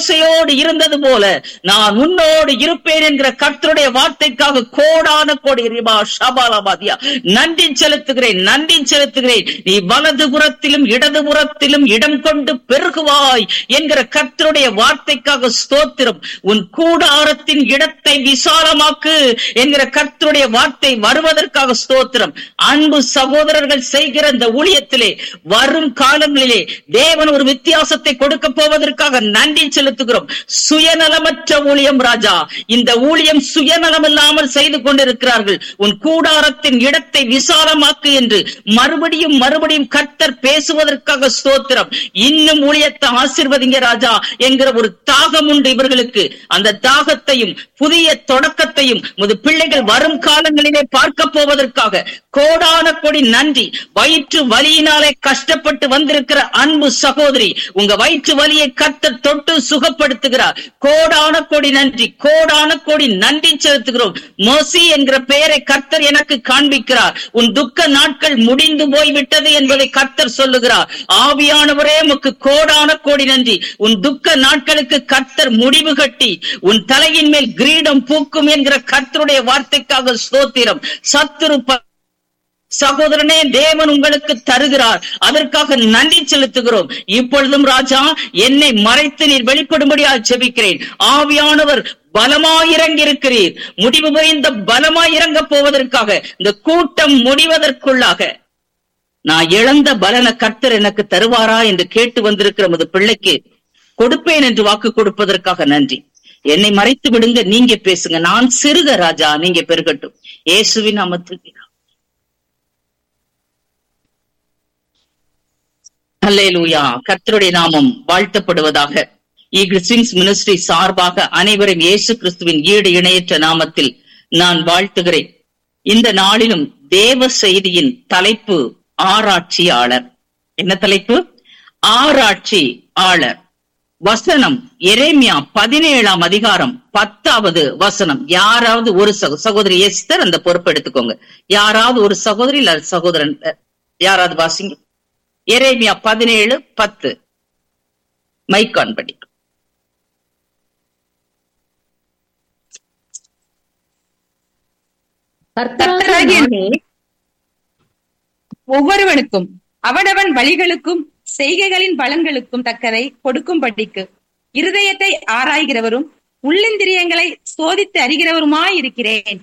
மோசையோடு இருந்தது போல நான் உன்னோடு இருப்பேன் என்கிற கர்த்தருடைய வார்த்தைக்காக கோடான கோடி ரிபா ஷபாலபாதியா நன்றி செலுத்துகிறேன் நன்றி செலுத்துகிறேன் நீ வலதுபுறத்திலும் இடதுபுறத்திலும் இடம் கொண்டு பெருகுவாய் என்கிற கர்த்தருடைய வார்த்தைக்காக ஸ்தோத்திரம் உன் கூடாரத்தின் இடத்தை விசாலமாக்கு என்கிற கர்த்தருடைய வார்த்தை வருவதற்காக ஸ்தோத்திரம் அன்பு சகோதரர்கள் செய்கிற இந்த ஊழியத்திலே வரும் காலங்களிலே தேவன் ஒரு வித்தியாசத்தை கொடுக்க போவதற்காக நன்றி செலுத்துகிறோம் சுயநலமற்ற ஊழியம் ராஜா இந்த ஊழியம் சுயநலம் இல்லாமல் செய்து கொண்டிருக்கிறார்கள் உன் கூடாரத்தின் இடத்தை விசாலமாக்கு என்று மறுபடியும் மறுபடியும் கர்த்தர் பேசுவதற்காக ஸ்தோத்திரம் இன்னும் ஊழியத்தை ஆசிர்வதிங்க ராஜா என்கிற ஒரு தாகம் உண்டு இவர்களுக்கு அந்த தாகத்தையும் புதிய தொடக்கத்தையும் முது பிள்ளைகள் வரும் காலங்களிலே பார்க்க போவதற்காக கோடான கொடி நன்றி வயிற்று வலியினாலே கஷ்டப்பட்டு வந்திருக்கிற அன்பு சகோதரி உங்க வயிற்று வலியை கர்த்தர் தொட்டு சுகப்படுத்துகிறார் கோடான கொடி நன்றி கோடான கொடி நன்றி செலுத்துகிறோம் மோசி என்கிற பெயரை கர்த்தர் எனக்கு காண்பிக்கிறார் உன் துக்க நாட்கள் முடிந்து போய்விட்டது என்பதை கர்த்தர் சொல்லுகிறார் ஆவியானவரே உமக்கு கோடான கோடி நன்றி உன் துக்க நாட்களுக்கு கர்த்தர் முடிவு கட்டி உன் தலையின் மேல் கிரீடம் பூக்கும் என்கிற கர்த்தருடைய வார்த்தைக்காக ஸ்தோத்திரம் சத்துரு ப- சகோதரனே தேவன் உங்களுக்கு தருகிறார் அதற்காக நன்றி செலுத்துகிறோம் இப்பொழுதும் ராஜா என்னை மறைத்து நீர் வெளிப்படும்படியாக செபிக்கிறேன் ஆவியானவர் பலமாயிறங்கி இருக்கிறீர் முடிவு புரிந்த பலமாயிறங்க போவதற்காக இந்த கூட்டம் முடிவதற்குள்ளாக நான் இழந்த பலன கர்த்தர் எனக்கு தருவாரா என்று கேட்டு வந்திருக்கிற உமது பிள்ளைக்கு கொடுப்பேன் என்று வாக்கு கொடுப்பதற்காக நன்றி என்னை மறைத்து விடுங்க நீங்க பேசுங்க நான் சிறுக ராஜா நீங்க பெருகட்டும் இயேசுவின் நாமத்தில் அல்லேலூயா கர்த்தருடைய நாமம் வாழ்த்தப்படுவதாக ஈகிள் ஸ்விங்ஸ் மினிஸ்ட்ரி சார்பாக அனைவரும் இயேசு கிறிஸ்துவின் ஈடு இணையற்ற நாமத்தில் நான் வாழ்த்துகிறேன் இந்த நாளிலும் தேவ செய்தியின் தலைப்பு ஆராய்ச்சியாளர் என்ன தலைப்பு ஆராய்ச்சி ஆளர் வசனம் எரேமியா பதினேழாம் அதிகாரம் பத்தாவது வசனம் யாராவது ஒரு சகோ சகோதரி எஸ்தர் அந்த பொறுப்பு எடுத்துக்கோங்க யாராவது ஒரு சகோதரி இல்ல சகோதரன் அஹ், யாராவது வாசிங்க எரேமியா பதினேழு பத்து மைக் ஆன் பண்ணி கர்த்தராகிய நானே ஒவ்வொருவனுக்கும் அவனவன் வழிகளுக்கும் செய்கைகளின் பலன்களுக்கும் தக்கதை கொடுக்கும்படிக்கு இருதயத்தை ஆராய்கிறவரும் உள்ளந்திரியங்களை சோதித்து அறிகிறவருமாயிருக்கிறேன்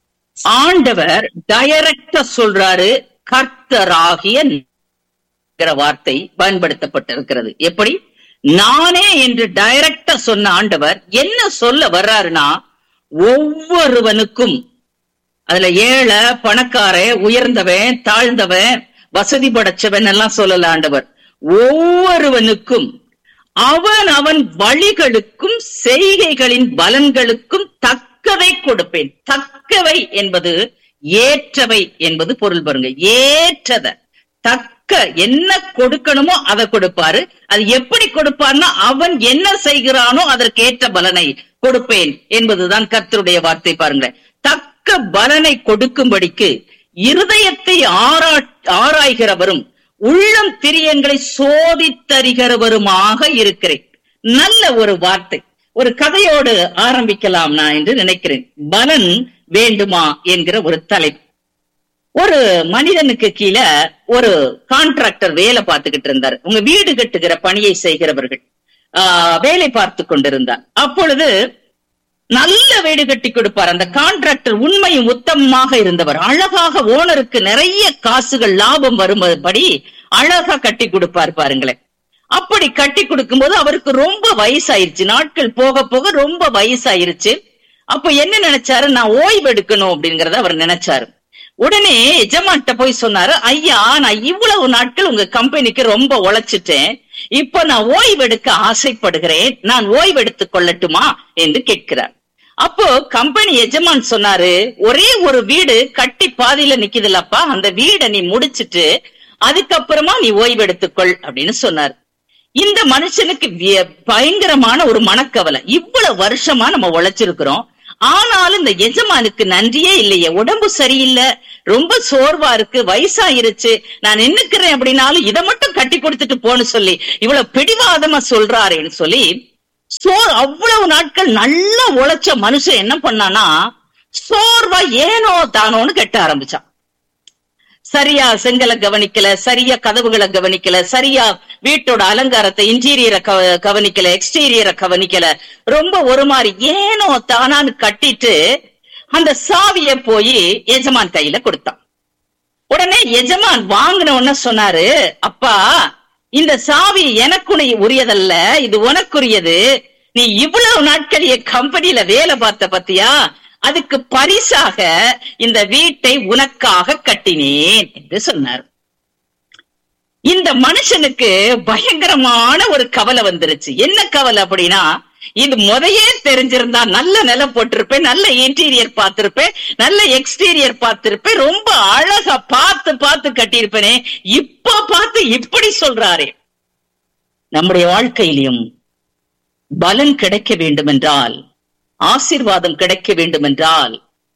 ஆண்டவர் டைரக்டா சொல்றாரு கர்த்தராகிய என்கிற வார்த்தை பயன்படுத்தப்பட்டிருக்கிறது எப்படி நானே என்று டைரக்டா சொன்ன ஆண்டவர் என்ன சொல்ல வர்றாருன்னா ஒவ்வொருவனுக்கும் அதுல ஏழை பணக்காரன் உயர்ந்தவன் தாழ்ந்தவன் வசதி படைச்சவன் எல்லாம் சொல்லல ஆண்டவர் ஒவ்வொருவனுக்கும் அவன் அவன் வழிகளுக்கும் செய்கைகளின் பலன்களுக்கும் தக்கவை கொடுப்பேன் தக்கவை என்பது ஏற்றவை என்பது பொருள் பாருங்க ஏற்றத தக்க என்ன கொடுக்கணுமோ அதை கொடுப்பாரு அது எப்படி கொடுப்பார்னா அவன் என்ன செய்கிறானோ அதற்கு ஏற்ற பலனை கொடுப்பேன் என்பதுதான் கர்த்தருடைய வார்த்தை பாருங்களேன் தக்க பலனை கொடுக்கும்படிக்கு இருதயத்தை ஆரா ஆராய்கிறவரும் உள்ளம் திரியங்களை சோதித்தறிகிறவருமாக இருக்கிறேன் நல்ல ஒரு வார்த்தை ஒரு கதையோடு ஆரம்பிக்கலாம் நான் என்று நினைக்கிறேன் பலன் வேண்டுமா என்கிற ஒரு தலைப்பு ஒரு மனிதனுக்கு கீழே ஒரு கான்ட்ராக்டர் வேலை பார்த்துக்கிட்டு இருந்தார் உங்க வீடு கட்டுகிற பணியை செய்கிறவர்கள் ஆஹ், வேலை பார்த்து கொண்டிருந்தார் அப்பொழுது நல்ல வீடு கட்டி கொடுப்பார் அந்த கான்ட்ராக்டர் உண்மையும் உத்தமமாக இருந்தவர் அழகாக ஓனருக்கு நிறைய காசுகள் லாபம் வரும்படி அழகா கட்டி கொடுப்பார் பாருங்களேன் அப்படி கட்டி கொடுக்கும்போது அவருக்கு ரொம்ப வயசாயிருச்சு நாட்கள் போக போக ரொம்ப வயசாயிருச்சு அப்ப என்ன நினைச்சாரு நான் ஓய்வு எடுக்கணும் அப்படிங்கறத அவர் நினைச்சாரு உடனே எஜமான்ட்ட போய் சொன்னாரு ஐயா நான் இவ்வளவு நாட்கள் உங்க கம்பெனிக்கு ரொம்ப உழைச்சிட்டேன் இப்ப நான் ஓய்வு எடுக்க ஆசைப்படுகிறேன் நான் ஓய்வு எடுத்துக் கொள்ளட்டுமா என்று கேட்கிறார் அப்போ கம்பெனி எஜமான் சொன்னாரு ஒரே ஒரு வீடு கட்டி பாதியில நிக்குதுல்லப்பா அந்த வீடை நீ முடிச்சிட்டு அதுக்கப்புறமா நீ ஓய்வு எடுத்துக்கொள் அப்படின்னு சொன்னார் இந்த மனுஷனுக்கு விய- பயங்கரமான ஒரு மனக்கவலை இவ்வளவு வருஷமா நம்ம உழைச்சிருக்கிறோம் ஆனாலும் இந்த எஜமானுக்கு நன்றியே இல்லையே உடம்பு சரியில்லை ரொம்ப சோர்வா இருக்கு வயசாயிருச்சு நான் நின்னுக்கிறேன் அப்படின்னாலும் இதை மட்டும் கட்டி கொடுத்துட்டு போன்னு சொல்லி இவ்வளவு பிடிவாதமா சொல்றாருன்னு சொல்லி சோர் அவ்வளவு நாட்கள் நல்லா உழைச்ச மனுஷன் என்ன பண்ணானா சோர்வா ஏனோ தானோன்னு கெட்ட ஆரம்பிச்சான் சரியா செங்கலை கவனிக்கல சரியா கதவுகளை கவனிக்கல சரியா வீட்டோட அலங்காரத்தை இன்டீரியரை கவனிக்கல எக்ஸ்டீரியரை கவனிக்கல ரொம்ப ஒரு மாதிரி ஏனோ தானான்னு கட்டிட்டு அந்த சாவிய போய் எஜமான் கையில கொடுத்தான் உடனே எஜமான் வாங்கின உடனே சொன்னாரு அப்பா இந்த சாவி எனக்கு உரியதல்ல இது உனக்குரியது நீ இவ்வளவு நாட்கள் என் கம்பெனில வேலை பார்த்த பத்தியா அதுக்கு பரிசாக இந்த வீட்டை உனக்காக கட்டினேன் என்று சொன்னார் இந்த மனுஷனுக்கு பயங்கரமான ஒரு கவலை வந்துருச்சு என்ன கவலை அப்படின்னா இது முதையே தெரிஞ்சிருந்தா நல்ல நிலம் போட்டிருப்பேன் நல்ல இன்டீரியர் பார்த்திருப்பேன் நல்ல எக்ஸ்டீரியர் பார்த்திருப்பேன் ரொம்ப அழகா பார்த்து பார்த்து கட்டியிருப்பேனே இப்ப பார்த்து இப்படி சொல்றாரே நம்முடைய வாழ்க்கையிலும் பலன் கிடைக்க வேண்டும் என்றால் ஆசீர்வாதம் கிடைக்க வேண்டும் என்றால்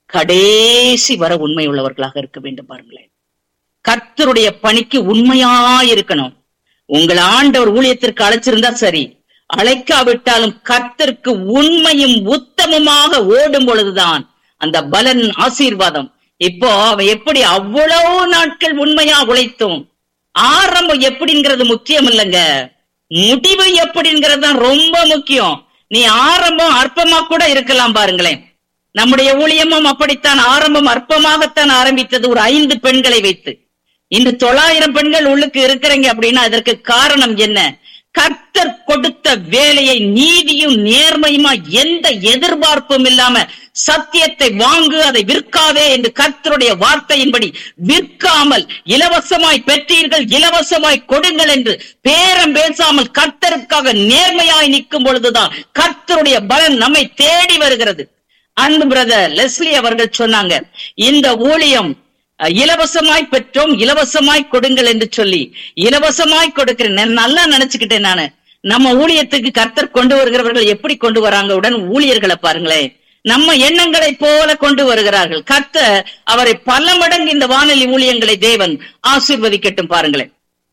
கடைசி வர உண்மை உள்ளவர்களாக இருக்க வேண்டும் பாருங்களேன் கர்த்தருடைய பணிக்கு உண்மையா இருக்கணும் உங்கள் ஆண்டவர் ஊழியத்திற்கு அழைச்சிருந்தா சரி அழைக்காவிட்டாலும் கர்த்தருக்கு உண்மையும் உத்தமமாக ஓடும் பொழுதுதான் அந்த பலன் ஆசீர்வாதம் இப்போ அவன் எப்படி அவ்வளவு நாட்கள் உண்மையா உழைத்தோம் ஆரம்பம் எப்படிங்கிறது முக்கியம் இல்லைங்க முடிவு எப்படிங்கிறது தான் ரொம்ப முக்கியம் நீ ஆரம்பம் அற்பமா கூட இருக்கலாம் பாருங்களேன் நம்முடைய ஊழியமும் அப்படித்தான் ஆரம்பம் அற்பமாகத்தான் ஆரம்பித்தது ஒரு ஐந்து பெண்களை வைத்து இன்று தொள்ளாயிரம் பெண்கள் உள்ளுக்கு இருக்கிறீங்க அப்படின்னா அதற்கு காரணம் என்ன கர்த்தர் கொடுத்த வேலையை நீதியும் நேர்மையுமா எந்த எதிர்பார்ப்பும் இல்லாம சத்தியத்தை வாங்கு அதை விற்காதே என்று கர்த்தருடைய வார்த்தையின்படி விற்காமல் இலவசமாய் பெற்றீர்கள் இலவசமாய் கொடுங்கள் என்று பேரம் பேசாமல் கர்த்தருக்காக நேர்மையாய் நிற்கும் பொழுதுதான் கர்த்தருடைய பலன் நம்மை தேடி வருகிறது அன்பு பிரதர் லெஸ்லி அவர்கள் சொன்னாங்க இந்த ஊழியம் இலவசமாய் பெற்றோம் இலவசமாய் கொடுங்கள் என்று சொல்லி இலவசமாய் கொடுக்கிறேன் நல்லா நினைச்சுக்கிட்டேன் நானு நம்ம ஊழியத்துக்கு கர்த்தர் கொண்டு வருகிறவர்கள் எப்படி கொண்டு வராங்க உடன் ஊழியர்களை பாருங்களேன் நம்ம எண்ணங்களை போல கொண்டு வருகிறார்கள் கர்த்தர் அவரை பல மடங்கு இந்த வானொலி ஊழியங்களை தேவன் ஆசிர்வதிக்கட்டும் பாருங்களேன்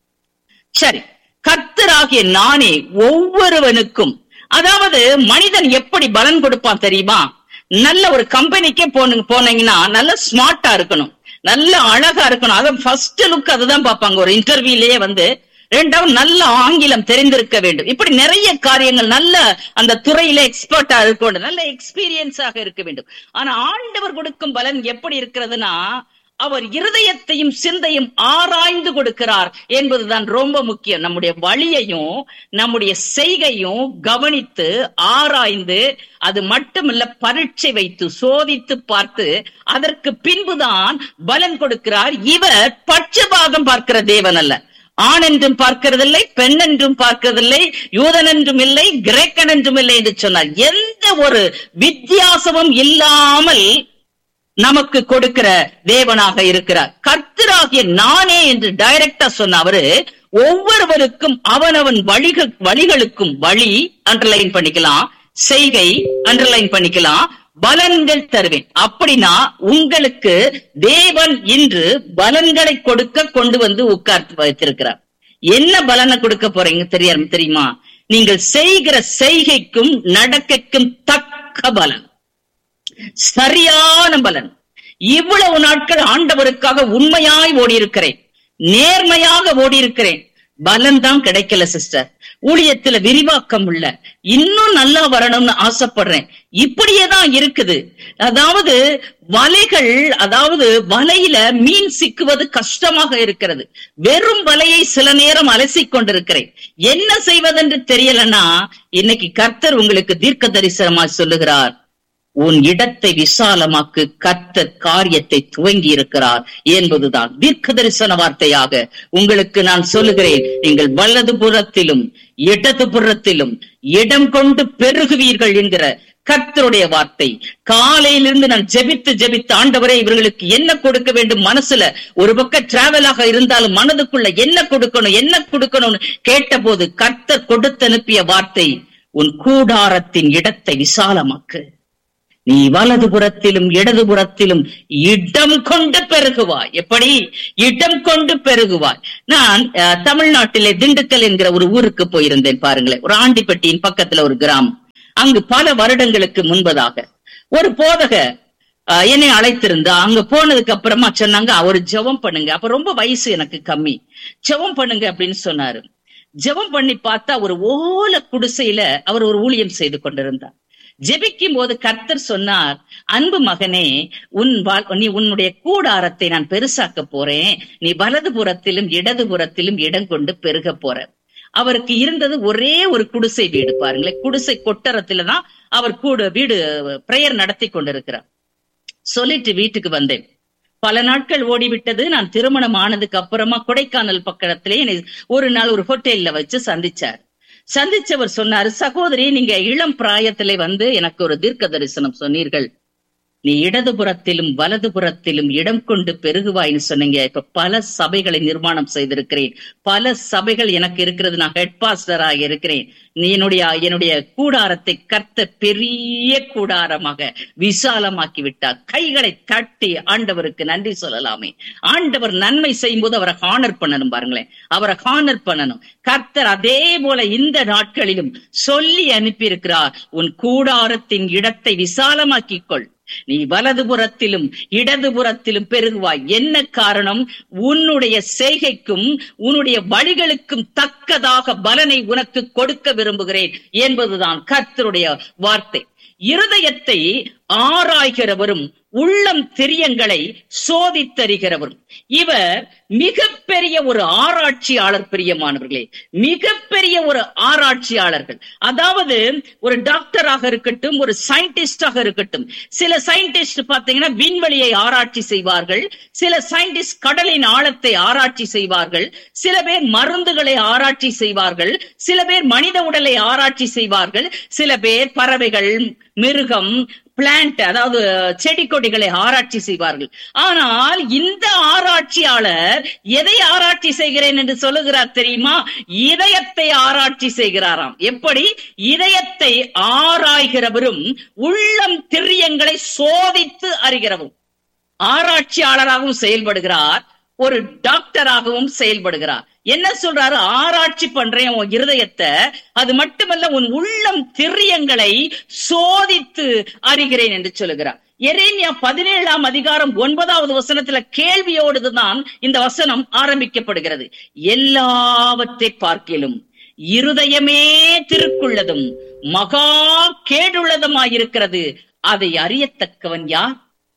சரி கர்த்தராகிய நானே ஒவ்வொருவனுக்கும் அதாவது மனிதன் எப்படி பலன் கொடுப்பான் தெரியுமா நல்ல ஒரு கம்பெனிக்கே போன போனீங்கன்னா நல்ல ஸ்மார்ட்டா இருக்கணும் நல்ல அழகா இருக்கணும் அதான் ஃபர்ஸ்ட் லுக் அதுதான் பார்ப்பாங்க ஒரு இன்டர்வியூலயே வந்து ரெண்டாவது நல்ல ஆங்கிலம் தெரிந்திருக்க வேண்டும் இப்படி நிறைய காரியங்கள் நல்ல அந்த துறையில எக்ஸ்பர்ட்டா இருக்க வேண்டும் நல்ல எக்ஸ்பீரியன்ஸாக இருக்க வேண்டும் ஆனா ஆண்டவர் கொடுக்கும் பலன் எப்படி இருக்கிறதுனா அவர் இருதயத்தையும் சிந்தையும் ஆராய்ந்து கொடுக்கிறார் என்பதுதான் ரொம்ப முக்கியம் நம்முடைய வழியையும் நம்முடைய செய்கையும் கவனித்து ஆராய்ந்து அது மட்டுமல்ல பரீட்சை வைத்து சோதித்து பார்த்து அதற்கு பின்புதான் பலன் கொடுக்கிறார் இவர் பட்சபாதம் பார்க்கிற தேவன் அல்ல ஆண் என்றும் பார்க்கிறதில்லை பெண் என்றும் பார்க்கிறதில்லை யூதன் என்றும் இல்லை கிரேக்கன் என்றும் இல்லை என்று சொன்னார் எந்த ஒரு வித்தியாசமும் இல்லாமல் நமக்கு கொடுக்கிற தேவனாக இருக்கிறார் கர்த்தராகிய நானே என்று டைரக்டா சொன்ன அவரு ஒவ்வொருவருக்கும் அவனவன் வழிகள் வழிகளுக்கும் வழி அண்டர்லைன் பண்ணிக்கலாம் செய்கை அண்டர்லைன் பண்ணிக்கலாம் பலன்கள் தருவேன் அப்படின்னா உங்களுக்கு தேவன் இன்று பலன்களை கொடுக்க கொண்டு வந்து உட்கார்த்து வைத்திருக்கிறார் என்ன பலனை கொடுக்க போறீங்க தெரியா தெரியுமா நீங்கள் செய்கிற செய்கைக்கும் நடக்கைக்கும் தக்க பலன் சரியான பலன் இவ்வளவு நாட்கள் ஆண்டவருக்காக உண்மையாய் ஓடி இருக்கிறேன் நேர்மையாக ஓடி இருக்கிறேன் பலன் தான் கிடைக்கல சிஸ்டர் ஊழியத்துல விரிவாக்கம் உள்ள இன்னும் நல்லா வரணும்னு ஆசைப்படுறேன் இப்படியே தான் இருக்குது அதாவது வலைகள் அதாவது வலையில மீன் சிக்குவது கஷ்டமாக இருக்கிறது வெறும் வலையை சில நேரம் அலசி கொண்டிருக்கிறேன் என்ன செய்வதென்று தெரியலன்னா இன்னைக்கு கர்த்தர் உங்களுக்கு தீர்க்க தரிசனமா சொல்லுகிறார் உன் இடத்தை விசாலமாக்கு கர்த்தர் காரியத்தை துவங்கி இருக்கிறார் என்பதுதான் தீர்க்க தரிசன வார்த்தையாக உங்களுக்கு நான் சொல்லுகிறேன் நீங்கள் வலது புறத்திலும் இடது புறத்திலும் இடம் கொண்டு பெருகுவீர்கள் என்கிற கர்த்தருடைய வார்த்தை காலையிலிருந்து நான் ஜெபித்து ஜெபித்து ஆண்டவரே இவர்களுக்கு என்ன கொடுக்க வேண்டும் மனசுல ஒரு பக்கம் டிராவலாக இருந்தாலும் மனதுக்குள்ள என்ன கொடுக்கணும் என்ன கொடுக்கணும்னு கேட்ட போது கர்த்தர் கொடுத்து அனுப்பிய வார்த்தை உன் கூடாரத்தின் இடத்தை விசாலமாக்கு நீ வலது புறத்திலும் இடது புறத்திலும் இடம் கொண்டு பெருகுவாய் எப்படி இடம் கொண்டு பெருகுவாய் நான் அஹ், தமிழ்நாட்டிலே திண்டுக்கல் என்கிற ஒரு ஊருக்கு போயிருந்தேன் பாருங்களேன் ஒரு ஆண்டிப்பட்டியின் பக்கத்துல ஒரு கிராமம் அங்கு பல வருடங்களுக்கு முன்பதாக ஒரு போதக அஹ், என்னை அழைத்திருந்தா அங்க போனதுக்கு அப்புறமா சொன்னாங்க அவர் ஜெபம் பண்ணுங்க அப்ப ரொம்ப வயசு எனக்கு கம்மி ஜெபம் பண்ணுங்க அப்படின்னு சொன்னாரு ஜெபம் பண்ணி பார்த்தா ஒரு ஓல குடிசையில அவர் ஒரு ஊழியம் செய்து கொண்டிருந்தார் ஜெபிக்கும் போது கர்த்தர் சொன்னார் அன்பு மகனே உன் வா- நீ உன்னுடைய கூடாரத்தை நான் பெருசாக்க போறேன் நீ வலது புறத்திலும் இடது புறத்திலும் இடம் கொண்டு பெருக போற அவருக்கு இருந்தது ஒரே ஒரு குடிசை வீடு பாருங்களேன் குடிசை கொட்டரத்துல தான் அவர் கூட வீடு பிரேயர் நடத்தி கொண்டிருக்கிறார் சொல்லிட்டு வீட்டுக்கு வந்தேன் பல நாட்கள் ஓடிவிட்டது நான் திருமணம் ஆனதுக்கு அப்புறமா கொடைக்கானல் பக்கத்திலே என்னை ஒரு நாள் ஒரு ஹோட்டல்ல வச்சு சந்திச்சார் சந்திச்சவர் சொன்னாரு சகோதரி நீங்க இளம் பிராயத்திலே வந்து எனக்கு ஒரு தீர்க்க தரிசனம் சொன்னீர்கள் நீ இடதுபுறத்திலும் வலதுபுறத்திலும் இடம் கொண்டு பெருகுவாய்ன்னு சொன்னீங்க இப்ப பல சபைகளை நிர்மாணம் செய்திருக்கிறேன் பல சபைகள் எனக்கு இருக்கிறது நான் ஹெட் பாஸ்டராக இருக்கிறேன் நீ என்னுடைய என்னுடைய கூடாரத்தை கர்த்த பெரிய கூடாரமாக விசாலமாக்கி விட்டார் கைகளை தட்டி ஆண்டவருக்கு நன்றி சொல்லலாமே ஆண்டவர் நன்மை செய்யும் போது அவரை ஹானர் பண்ணணும் பாருங்களேன் அவரை ஹானர் பண்ணணும் கர்த்தர் அதே போல இந்த நாட்களிலும் சொல்லி அனுப்பி இருக்கிறார் உன் கூடாரத்தின் இடத்தை விசாலமாக்கிக் கொள் நீ வலதுபுறத்திலும் இடதுபுறத்திலும் பெருகுவாய் என்ன காரணம் உன்னுடைய செய்கைக்கும் உன்னுடைய வழிகளுக்கும் தக்கதாக பலனை உனக்கு கொடுக்க விரும்புகிறேன் என்பதுதான் கர்த்தருடைய வார்த்தை இருதயத்தை ஆராய்கிறவரும் உள்ளம் தெரியங்களை சோதித்தறிகிறவரும் இவர் மிகப்பெரிய ஒரு ஆராய்ச்சியாளர் பிரியமானவர்களே மிகப்பெரிய ஒரு ஆராய்ச்சியாளர்கள் அதாவது ஒரு டாக்டராக இருக்கட்டும் ஒரு சயின்டிஸ்டாக இருக்கட்டும் சில சயின்டிஸ்ட் பாத்தீங்கன்னா விண்வெளியை ஆராய்ச்சி செய்வார்கள் சில சயின்டிஸ்ட் கடலின் ஆழத்தை ஆராய்ச்சி செய்வார்கள் சில பேர் மருந்துகளை ஆராய்ச்சி செய்வார்கள் சில பேர் மனித உடலை ஆராய்ச்சி செய்வார்கள் சில பேர் பறவைகள் மிருகம் பிளான்ட் அதாவது செடி கொடிகளை ஆராய்ச்சி செய்வார்கள் ஆனால் இந்த ஆராய்ச்சியாளர் எதை ஆராய்ச்சி செய்கிறேன் என்று சொல்லுகிறார் தெரியுமா இதயத்தை ஆராய்ச்சி செய்கிறாராம் எப்படி இதயத்தை ஆராய்கிறவரும் உள்ளம் திரியங்களை சோதித்து அறிகிறவரும் ஆராய்ச்சியாளராகவும் செயல்படுகிறார் ஒரு டாக்டராகவும் செயல்படுகிறார் என்ன சொல்றாரு ஆராய்ச்சி பண்றேன் உன் இருதயத்தை அது மட்டுமல்ல உன் உள்ளம் திரியங்களை சோதித்து அறிகிறேன் என்று சொல்லுகிறார் எரேமியா பதினேழாம் அதிகாரம் ஒன்பதாவது வசனத்துல கேள்வியோடுதான் இந்த வசனம் ஆரம்பிக்கப்படுகிறது எல்லாவற்றை பார்க்கிலும் இருதயமே திருக்குள்ளதும் மகா கேடுள்ளதுமாயிருக்கிறது அதை அறியத்தக்கவன் யார்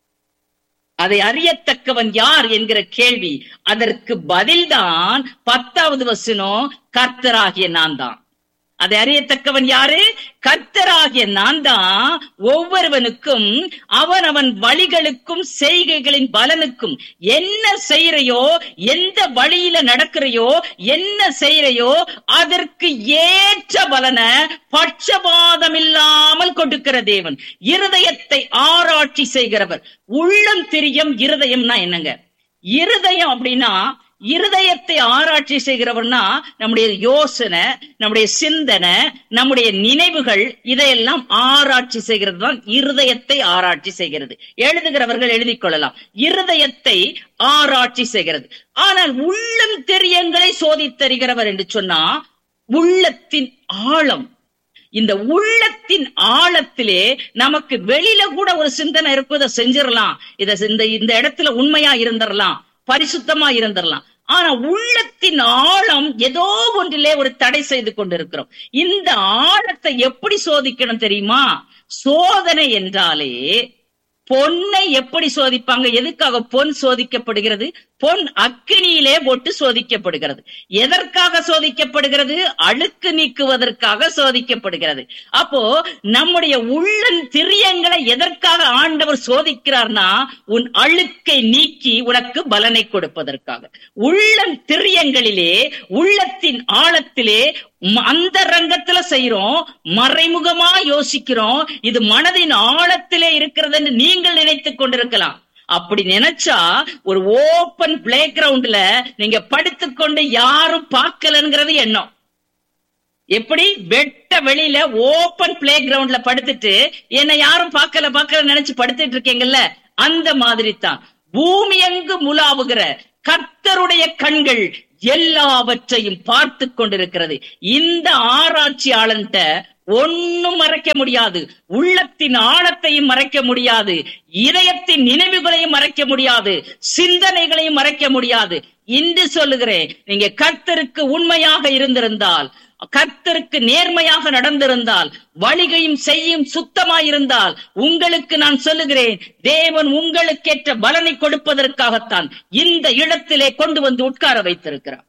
அதை அறியத்தக்கவன் யார் என்கிற கேள்வி அதற்கு பதில்தான் பத்தாவது வசனம் கர்த்தராகிய நான் தான் அதை அறியத்தக்கவன் யாரு கர்த்தராகிய நான் தான் ஒவ்வொருவனுக்கும் அவன் அவன் வழிகளுக்கும் செய்கைகளின் பலனுக்கும் என்ன செய்யறையோ எந்த வழியில நடக்கிறையோ என்ன செய்யறையோ அதற்கு ஏற்ற பலனை பட்சபாதம் இல்லாமல் கொடுக்கிற தேவன் இருதயத்தை ஆராய்ச்சி செய்கிறவர் உள்ளம் திரியம் இருதயம்னா என்னங்க இருதயம் அப்படின்னா இருதயத்தை ஆராய்ச்சி செய்கிறவர்னா நம்முடைய யோசனை நம்முடைய சிந்தனை நம்முடைய நினைவுகள் இதையெல்லாம் ஆராய்ச்சி செய்கிறது தான் இருதயத்தை ஆராய்ச்சி செய்கிறது எழுதுகிறவர்கள் எழுதிக் கொள்ளலாம் இருதயத்தை ஆராய்ச்சி செய்கிறது ஆனால் உள்ளம் தெரியங்களை சோதித்தருகிறவர் என்று சொன்னா உள்ளத்தின் ஆழம் இந்த உள்ளத்தின் ஆழத்திலே நமக்கு வெளியில கூட ஒரு சிந்தனை இருக்கும் இதை செஞ்சிடலாம் இத இந்த இந்த இடத்துல உண்மையா இருந்துடலாம் பரிசுத்தமா இருந்துடலாம் ஆனா உள்ளத்தின் ஆழம் ஏதோ ஒன்றிலே ஒரு தடை செய்து கொண்டிருக்கிறோம் இந்த ஆழத்தை எப்படி சோதிக்கணும் தெரியுமா சோதனை என்றாலே பொன்னை எப்படி சோதிப்பாங்க எதுக்காக பொன் சோதிக்கப்படுகிறது பொன் அக்கினியிலே போட்டு சோதிக்கப்படுகிறது எதற்காக சோதிக்கப்படுகிறது அழுக்கு நீக்குவதற்காக சோதிக்கப்படுகிறது அப்போ நம்முடைய உள்ளன் திரியங்களை எதற்காக ஆண்டவர் சோதிக்கிறார்னா உன் அழுக்கை நீக்கி உனக்கு பலனை கொடுப்பதற்காக உள்ளம் திரியங்களிலே உள்ளத்தின் ஆழத்திலே அந்த ரங்கத்துல செய்யறோம் மறைமுகமா யோசிக்கிறோம் இது மனதின் ஆழத்திலே இருக்கிறது என்று நீங்கள் நினைத்துக் கொண்டிருக்கலாம் அப்படி நினைச்சா ஒரு ஓபன் பிளே கிரவுண்ட்ல நீங்க படுத்துக்கொண்டு யாரும் பார்க்கலங்கிறது எண்ணம் எப்படி வெட்ட வெளியில ஓபன் பிளே கிரவுண்ட்ல படுத்துட்டு என்னை யாரும் பார்க்கல பார்க்கல நினைச்சு படுத்துட்டு இருக்கீங்கல்ல அந்த மாதிரி தான் பூமி எங்கு முலாவுகிற கர்த்தருடைய கண்கள் எல்லாவற்றையும் பார்த்து கொண்டிருக்கிறது இந்த ஆராய்ச்சியாளன்ட்ட ஒன்னும் மறைக்க முடியாது உள்ளத்தின் ஆழத்தையும் மறைக்க முடியாது இதயத்தின் நினைவுகளையும் மறைக்க முடியாது சிந்தனைகளையும் மறைக்க முடியாது இன்று சொல்லுகிறேன் நீங்க கர்த்தருக்கு உண்மையாக இருந்திருந்தால் கர்த்தருக்கு நேர்மையாக நடந்திருந்தால் வழிகையும் செய்யும் சுத்தமாயிருந்தால் உங்களுக்கு நான் சொல்லுகிறேன் தேவன் உங்களுக்கேற்ற பலனை கொடுப்பதற்காகத்தான் இந்த இடத்திலே கொண்டு வந்து உட்கார வைத்திருக்கிறார்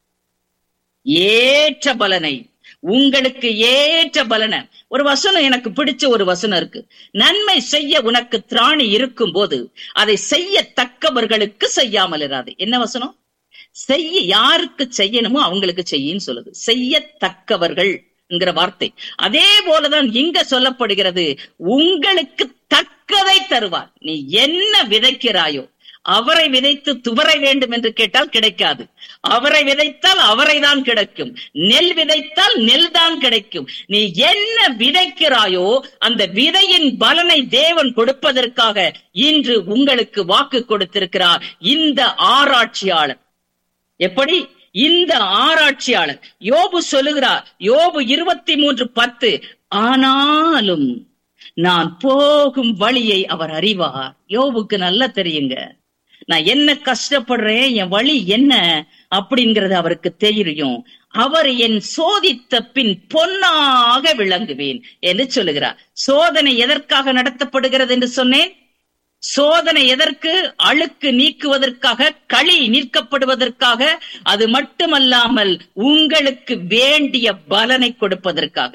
ஏற்ற பலனை உங்களுக்கு ஏற்ற பலனை ஒரு வசனம் எனக்கு பிடிச்ச ஒரு வசனம் இருக்கு நன்மை செய்ய உனக்கு திராணி இருக்கும் போது அதை செய்யத்தக்கவர்களுக்கு செய்யாமல் இராது என்ன வசனம் செய்ய யாருக்கு செய்யணுமோ அவங்களுக்கு செய்யின்னு சொல்லுது செய்யத்தக்கவர்கள் என்கிற வார்த்தை அதே போலதான் இங்க சொல்லப்படுகிறது உங்களுக்கு தக்கதை தருவார் நீ என்ன விதைக்கிறாயோ அவரை விதைத்து துவரை வேண்டும் என்று கேட்டால் கிடைக்காது அவரை விதைத்தால் அவரை தான் கிடைக்கும் நெல் விதைத்தால் நெல் தான் கிடைக்கும் நீ என்ன விதைக்கிறாயோ அந்த விதையின் பலனை தேவன் கொடுப்பதற்காக இன்று உங்களுக்கு வாக்கு கொடுத்திருக்கிறார் இந்த ஆராய்ச்சியாளர் எப்படி இந்த ஆராய்ச்சியாளர் யோபு சொல்லுகிறார் யோபு இருபத்தி மூன்று பத்து ஆனாலும் நான் போகும் வழியை அவர் அறிவார் யோபுக்கு நல்லா தெரியுங்க நான் என்ன கஷ்டப்படுறேன் என் வழி என்ன அப்படிங்கறது அவருக்கு தெரியும் அவர் என் சோதித்த பின் பொன்னாக விளங்குவேன் என்று சொல்லுகிறார் சோதனை எதற்காக நடத்தப்படுகிறது என்று சொன்னேன் சோதனை எதற்கு அழுக்கு நீக்குவதற்காக களி நீக்கப்படுவதற்காக அது மட்டுமல்லாமல் உங்களுக்கு வேண்டிய பலனை கொடுப்பதற்காக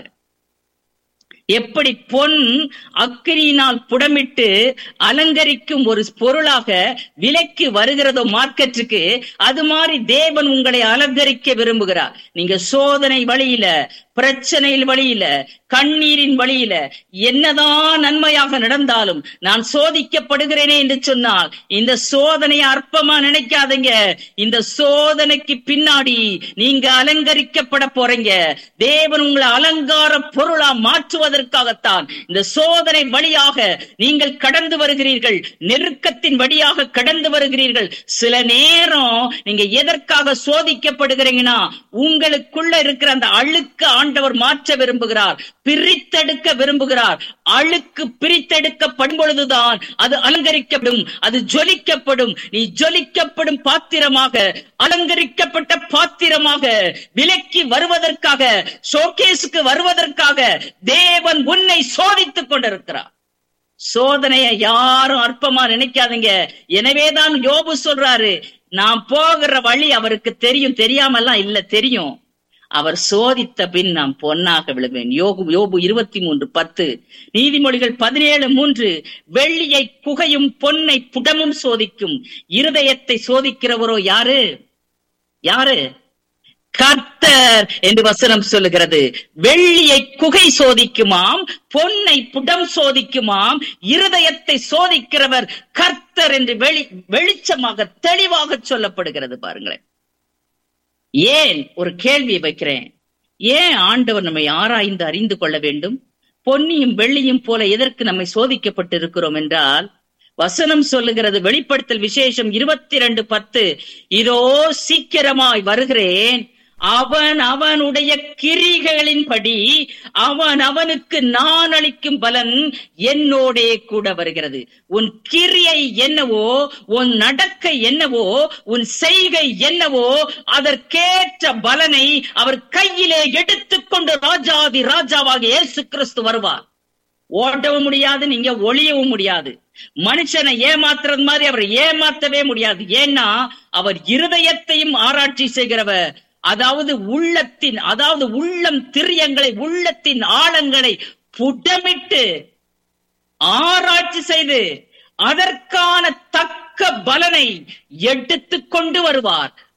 எப்படி பொன் அக்கினியினால் புடமிட்டு அலங்கரிக்கும் ஒரு பொருளாக விலைக்கு வருகிறதோ மார்க்கெட்டுக்கு அது மாதிரி தேவன் உங்களை அலங்கரிக்க விரும்புகிறார் நீங்க சோதனை வழியில பிரச்சனையில் வழியில கண்ணீரின் வழியில என்னதான் நன்மையாக நடந்தாலும் நான் சோதிக்கப்படுகிறேனே என்று சொன்னால் இந்த சோதனையை அற்பமா நினைக்காதீங்க இந்த சோதனைக்கு பின்னாடி நீங்க அலங்கரிக்கப்பட போறீங்க தேவன் உங்களை அலங்கார பொருளா மாற்றுவதற்காகத்தான் இந்த சோதனை வழியாக நீங்கள் கடந்து வருகிறீர்கள் நெருக்கத்தின் வழியாக கடந்து வருகிறீர்கள் சில நேரம் நீங்க எதற்காக சோதிக்கப்படுகிறீங்கன்னா உங்களுக்குள்ள இருக்கிற அந்த அழுக்கு ஆண்டவர் மாற்ற விரும்புகிறார் பிரித்தெடுக்க விரும்புகிறார் அழுக்கு பிரித்தெடுக்கப்படும் பொழுதுதான் அது அலங்கரிக்கப்படும் அது ஜொலிக்கப்படும் நீ ஜொலிக்கப்படும் பாத்திரமாக அலங்கரிக்கப்பட்ட பாத்திரமாக விலக்கி வருவதற்காக ஷோகேஸுக்கு வருவதற்காக தேவன் உன்னை சோதித்துக் கொண்டிருக்கிறார் சோதனையை யாரும் அற்பமா நினைக்காதீங்க எனவேதான் யோபு சொல்றாரு நான் போகிற வழி அவருக்கு தெரியும் தெரியாமல்லாம் இல்ல தெரியும் அவர் சோதித்த பின் நாம் பொன்னாக விழுவேன் யோகு யோபு இருபத்தி மூன்று பத்து நீதிமொழிகள் பதினேழு மூன்று வெள்ளியை குகையும் பொன்னை புடமும் சோதிக்கும் இருதயத்தை சோதிக்கிறவரோ யாரு யாரு கர்த்தர் என்று வசனம் சொல்லுகிறது வெள்ளியை குகை சோதிக்குமாம் பொன்னை புடம் சோதிக்குமாம் இருதயத்தை சோதிக்கிறவர் கர்த்தர் என்று வெளி வெளிச்சமாக தெளிவாக சொல்லப்படுகிறது பாருங்களேன் ஏன் ஒரு கேள்வி வைக்கிறேன் ஏன் ஆண்டவர் நம்மை ஆராய்ந்து அறிந்து கொள்ள வேண்டும் பொன்னியும் வெள்ளியும் போல எதற்கு நம்மை சோதிக்கப்பட்டு இருக்கிறோம் என்றால் வசனம் சொல்லுகிறது வெளிப்படுத்தல் விசேஷம் இருபத்தி ரெண்டு பத்து இதோ சீக்கிரமாய் வருகிறேன் அவன் அவனுடைய கிரிகளின்படி அவன் அவனுக்கு நான் அளிக்கும் பலன் என்னோடே கூட வருகிறது உன் கிரியை என்னவோ உன் நடக்கை என்னவோ உன் செய்கை என்னவோ அதற்கேற்ற பலனை அவர் கையிலே எடுத்துக்கொண்டு ராஜாதி ராஜாவாக இயேசு கிறிஸ்து வருவார் ஓட்டவும் முடியாது நீங்க ஒளியவும் முடியாது மனுஷனை ஏமாத்துறது மாதிரி அவர் ஏமாத்தவே முடியாது ஏன்னா அவர் இருதயத்தையும் ஆராய்ச்சி செய்கிறவர் அதாவது உள்ளத்தின் அதாவது உள்ளம் திரியங்களை உள்ளத்தின் ஆழங்களை புடமிட்டு ஆராய்ச்சி செய்து அதற்கான தக்க பலனை எடுத்து கொண்டு வருவார்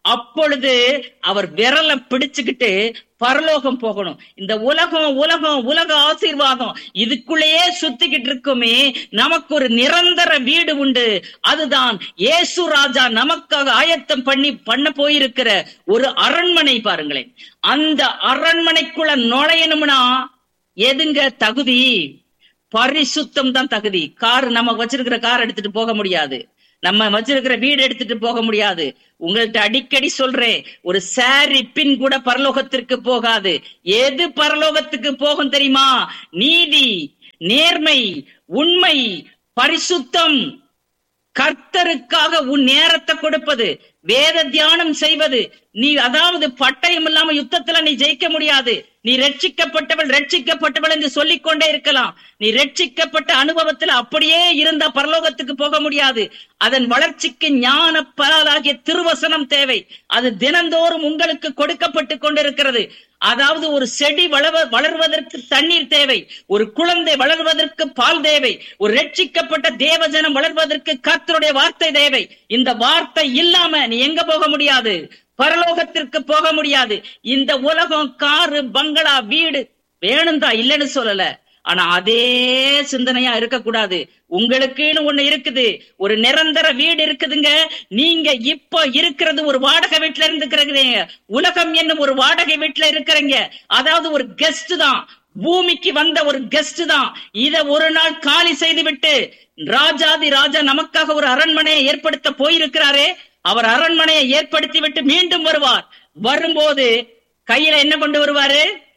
அப்பொழுது அவர் விரல பிடிச்சுக்கிட்டு பரலோகம் போகணும் இந்த உலகம் உலகம் உலக ஆசீர்வாதம் இதுக்குள்ளேயே சுத்திக்கிட்டு இருக்குமே நமக்கு ஒரு நிரந்தர வீடு உண்டு அதுதான் இயேசு ராஜா நமக்காக ஆயத்தம் பண்ணி பண்ண போயிருக்கிற ஒரு அரண்மனை பாருங்களேன் அந்த அரண்மனைக்குள்ள நுழையணும்னா எதுங்க தகுதி பரிசுத்தம் தான் தகுதி கார் நம்ம வச்சிருக்கிற கார் எடுத்துட்டு போக முடியாது நம்ம வச்சிருக்கிற வீடு எடுத்துட்டு போக முடியாது உங்கள்ட்ட அடிக்கடி சொல்றேன் ஒரு சாரி பின் கூட பரலோகத்திற்கு போகாது எது பரலோகத்துக்கு போகும் தெரியுமா நீதி நேர்மை உண்மை பரிசுத்தம் கர்த்தருக்காக உன் நேரத்தை கொடுப்பது வேத தியானம் செய்வது நீ அதாவது பட்டயம் இல்லாம யுத்தத்துல நீ ஜெயிக்க முடியாது நீ ரட்சிக்கப்பட்டவள் ரட்சிக்கப்பட்டவள் என்று சொல்லிக் கொண்டே இருக்கலாம் நீ ரட்சிக்கப்பட்ட அனுபவத்துல அப்படியே இருந்தா பரலோகத்துக்கு போக முடியாது அதன் வளர்ச்சிக்கு ஞான பலாலாகிய திருவசனம் தேவை அது தினந்தோறும் உங்களுக்கு கொடுக்கப்பட்டு கொண்டிருக்கிறது அதாவது ஒரு செடி வளவ வளர்வதற்கு தண்ணீர் தேவை ஒரு குழந்தை வளர்வதற்கு பால் தேவை ஒரு ரட்சிக்கப்பட்ட தேவஜனம் வளர்வதற்கு கர்த்தருடைய வார்த்தை தேவை இந்த வார்த்தை இல்லாம நீ எங்க போக முடியாது பரலோகத்திற்கு போக முடியாது இந்த உலகம் காரு பங்களா வீடு வேணும் தான் இல்லைன்னு சொல்லல ஆனா அதே சிந்தனையா இருக்கக்கூடாது உங்களுக்குன்னு ஒண்ணு இருக்குது ஒரு நிரந்தர வீடு இருக்குதுங்க நீங்க இப்ப இருக்கிறது ஒரு வாடகை வீட்டுல இருந்துக்கிறீங்க உலகம் என்னும் ஒரு வாடகை வீட்டுல இருக்கிறீங்க அதாவது ஒரு கெஸ்ட் தான் பூமிக்கு வந்த ஒரு கெஸ்ட் தான் இத ஒரு நாள் காலி செய்து விட்டு ராஜாதி ராஜா நமக்காக ஒரு அரண்மனையை ஏற்படுத்த போயிருக்கிறாரே அவர் அரண்மனையை ஏற்படுத்தி விட்டு மீண்டும் வருவார் வரும்போது கையில என்ன கொண்டு வருவாரு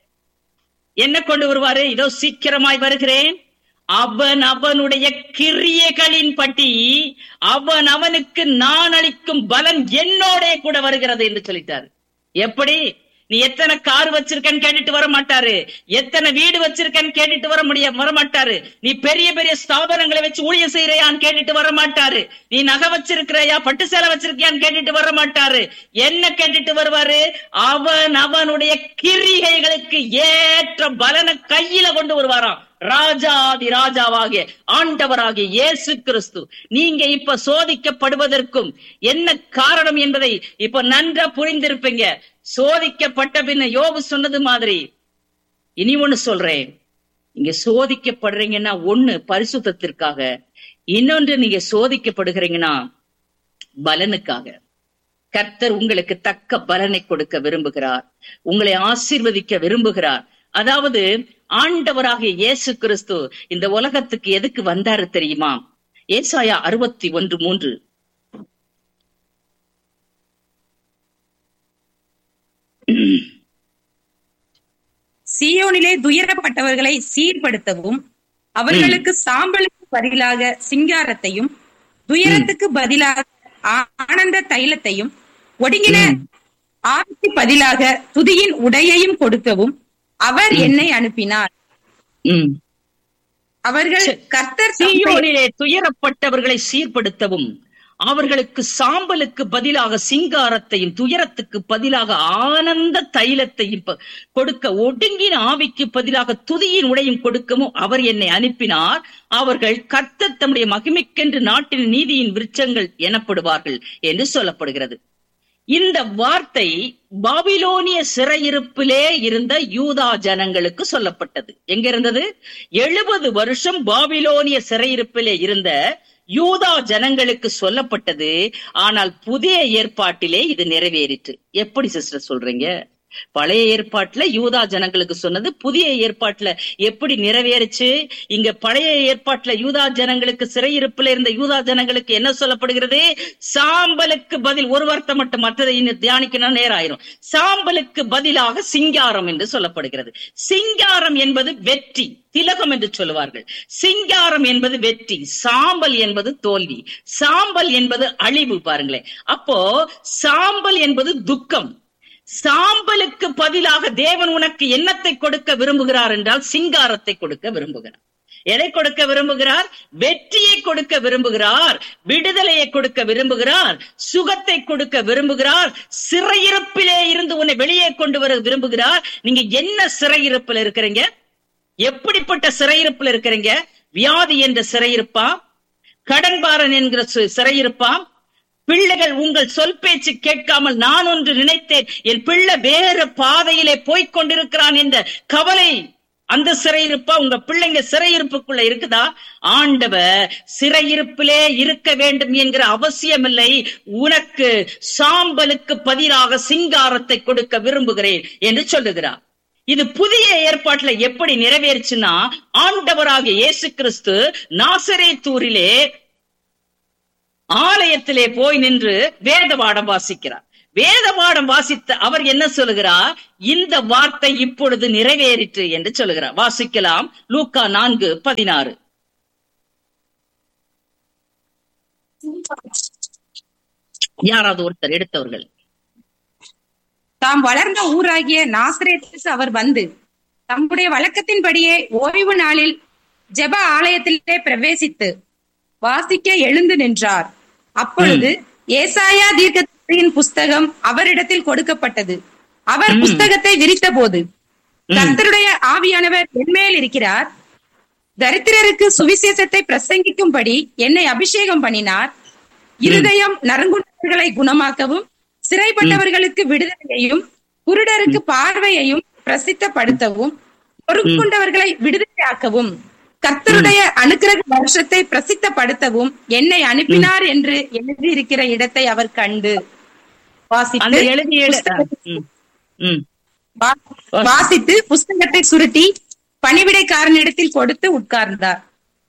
என்ன கொண்டு வருவாரு இதோ சீக்கிரமாய் வருகிறேன் அவன் அவனுடைய கிரியைகளின் பட்டி அவன் அவனுக்கு நான் அளிக்கும் பலன் என்னோட கூட வருகிறது என்று சொல்லிட்டாரு எப்படி நீ எத்தனை கார் வச்சிருக்கன்னு கேட்டுட்டு வர மாட்டாரு எத்தனை வீடு வச்சிருக்கன்னு கேட்டுட்டு வர முடிய வர மாட்டாரு நீ பெரிய பெரிய ஸ்தாபனங்களை வச்சு ஊழியம் செய்யறையான்னு கேட்டுட்டு வர மாட்டாரு நீ நகை வச்சிருக்கிறையா பட்டு சேலை வச்சிருக்கியான்னு கேட்டுட்டு வர மாட்டாரு என்ன கேட்டுட்டு வருவாரு அவன் அவனுடைய கிரிகைகளுக்கு ஏற்ற பலனை கையில கொண்டு வருவாராம் ராஜாதி ராஜாவாகிய ஆண்டவராகிய இயேசு கிறிஸ்து நீங்க இப்ப சோதிக்கப்படுவதற்கும் என்ன காரணம் என்பதை இப்ப நன்றா புரிந்திருப்பீங்க சோதிக்கப்பட்ட பின்ன யோபு சொன்னது மாதிரி இனி ஒண்ணு சொல்றேன் நீங்க சோதிக்கப்படுறீங்கன்னா ஒண்ணு பரிசுத்தத்திற்காக இன்னொன்று நீங்க சோதிக்கப்படுகிறீங்கன்னா பலனுக்காக கர்த்தர் உங்களுக்கு தக்க பலனை கொடுக்க விரும்புகிறார் உங்களை ஆசீர்வதிக்க விரும்புகிறார் அதாவது ஆண்டவராகிய இயேசு கிறிஸ்து இந்த உலகத்துக்கு எதுக்கு வந்தாரு தெரியுமா ஏசாயா அறுபத்தி ஒன்று மூன்று சீயோனிலே துயரப்பட்டவர்களை சீர்படுத்தவும் அவர்களுக்கு சாம்பலுக்கு பதிலாக சிங்காரத்தையும் துயரத்துக்கு பதிலாக ஆனந்த தைலத்தையும் ஒடுங்கின ஆவிக்கு பதிலாக துதியின் உடையையும் கொடுக்கவும் அவர் என்னை அனுப்பினார் ம் அவர்கள் கர்த்தர் தம்மை- சீயோனிலே துயரப்பட்டவர்களை சீர்படுத்தவும் அவர்களுக்கு சாம்பலுக்கு பதிலாக சிங்காரத்தையும் துயரத்துக்கு பதிலாக ஆனந்த தைலத்தையும் ப- கொடுக்க ஒடுங்கின ஆவிக்கு பதிலாக துதியின் உடையும் கொடுக்கவும் அவர் என்னை அனுப்பினார் அவர்கள் கர்த்தர் தம்முடைய மகிமைக்கென்று நாட்டின் நீதியின் விருட்சங்கள் எனப்படுவார்கள் என்று சொல்லப்படுகிறது இந்த வார்த்தை பாபிலோனிய சிறையிருப்பிலே இருந்த யூதா ஜனங்களுக்கு சொல்லப்பட்டது எங்க இருந்தது எழுபது வருஷம் பாபிலோனிய சிறையிருப்பிலே இருந்த யூதா ஜனங்களுக்கு சொல்லப்பட்டது ஆனால் புதிய ஏற்பாட்டிலே இது நிறைவேறிற்று எப்படி சிஸ்டர் சொல்றீங்க பழைய ஏற்பாட்டுல யூதா ஜனங்களுக்கு சொன்னது புதிய ஏற்பாட்டுல எப்படி நிறைவேறுச்சு இங்க பழைய ஏற்பாட்டுல யூதா ஜனங்களுக்கு சிறையிருப்புல இருந்த யூதா ஜனங்களுக்கு என்ன சொல்லப்படுகிறது சாம்பலுக்கு பதில் ஒரு வார்த்தை மட்டும் மற்றதை இன்னும் தியானிக்கணும் நேரம் ஆயிரும் சாம்பலுக்கு பதிலாக சிங்காரம் என்று சொல்லப்படுகிறது சிங்காரம் என்பது வெற்றி திலகம் என்று சொல்லுவார்கள் சிங்காரம் என்பது வெற்றி சாம்பல் என்பது தோல்வி சாம்பல் என்பது அழிவு பாருங்களேன் அப்போ சாம்பல் என்பது துக்கம் சாம்பலுக்கு பதிலாக தேவன் உனக்கு எண்ணத்தை கொடுக்க விரும்புகிறார் என்றால் சிங்காரத்தை கொடுக்க விரும்புகிறார் எதை கொடுக்க விரும்புகிறார் வெற்றியை கொடுக்க விரும்புகிறார் விடுதலையை கொடுக்க விரும்புகிறார் சுகத்தை கொடுக்க விரும்புகிறார் சிறையிருப்பிலே இருந்து உன்னை வெளியே கொண்டு வர விரும்புகிறார் நீங்க என்ன சிறையிருப்பில் இருக்கிறீங்க எப்படிப்பட்ட சிறையிருப்பில் இருக்கிறீங்க வியாதி என்ற சிறையிருப்பா கடன்பாரன் என்கிற சு- சிறையிருப்பா பிள்ளைகள் உங்கள் சொல் பேச்சு கேட்காமல் நான் ஒன்று நினைத்தேன் என் பிள்ளை வேறு பாதையிலே போய்க் கொண்டிருக்கிறான் என்ற கவலை அந்த சிறையிருப்பா உங்க பிள்ளைங்க சிறையிருப்புக்குள்ள இருக்குதா ஆண்டவர் சிறையிருப்பிலே இருக்க வேண்டும் என்கிற அவசியமில்லை உனக்கு சாம்பலுக்கு பதிலாக சிங்காரத்தை கொடுக்க விரும்புகிறேன் என்று சொல்லுகிறார் இது புதிய ஏற்பாட்டுல எப்படி நிறைவேறுச்சுன்னா ஆண்டவராகிய இயேசு கிறிஸ்து நாசரேத்தூரிலே ஆலயத்திலே போய் நின்று வேத பாடம் வாசிக்கிறார் வேத பாடம் வாசித்த அவர் என்ன சொல்லுகிறார் இந்த வார்த்தை இப்பொழுது நிறைவேறிற்று என்று சொல்லுகிறார் வாசிக்கலாம் லூக்கா நான்கு பதினாறு யாராவது ஒருத்தர் எடுத்தவர்கள் தாம் வளர்ந்த ஊராகிய நாசரேத்துக்கு அவர் வந்து தம்முடைய வழக்கத்தின்படியே ஓய்வு நாளில் ஜெப ஆலயத்திலே பிரவேசித்து வாசிக்க எழுந்து நின்றார் அப்பொழுது ஏசாயா தீர்க்கதரிசியின் புஸ்தகம் அவரிடத்தில் கொடுக்கப்பட்டது அவர் ம். புஸ்தகத்தை விரித்த போது ம். கர்த்தருடைய ஆவியானவர் என்மேல் இருக்கிறார் தரித்திரருக்கு சுவிசேஷத்தை பிரசங்கிக்கும்படி என்னை அபிஷேகம் பண்ணினார் இருதயம் நறுங்குண்டவர்களை குணமாக்கவும் சிறைப்பட்டவர்களுக்கு விடுதலையையும் குருடருக்கு பார்வையையும் பிரசித்தப்படுத்தவும் பொறுப்புண்டவர்களை விடுதலையாக்கவும் கர்த்தருடைய அனுக்கிரக வருஷத்தை பிரசித்தப்படுத்தவும் என்னை அனுப்பினார் என்று எழுதியிருக்கிற இடத்தை அவர் கண்டு அந்த வாசித்து எழுதிய இட- புஸ்தகத்தை- ம், ம். வா- வாசித்து புஸ்தகத்தை சுருட்டி பணிவிடைக்காரனிடத்தில் கொடுத்து உட்கார்ந்தார்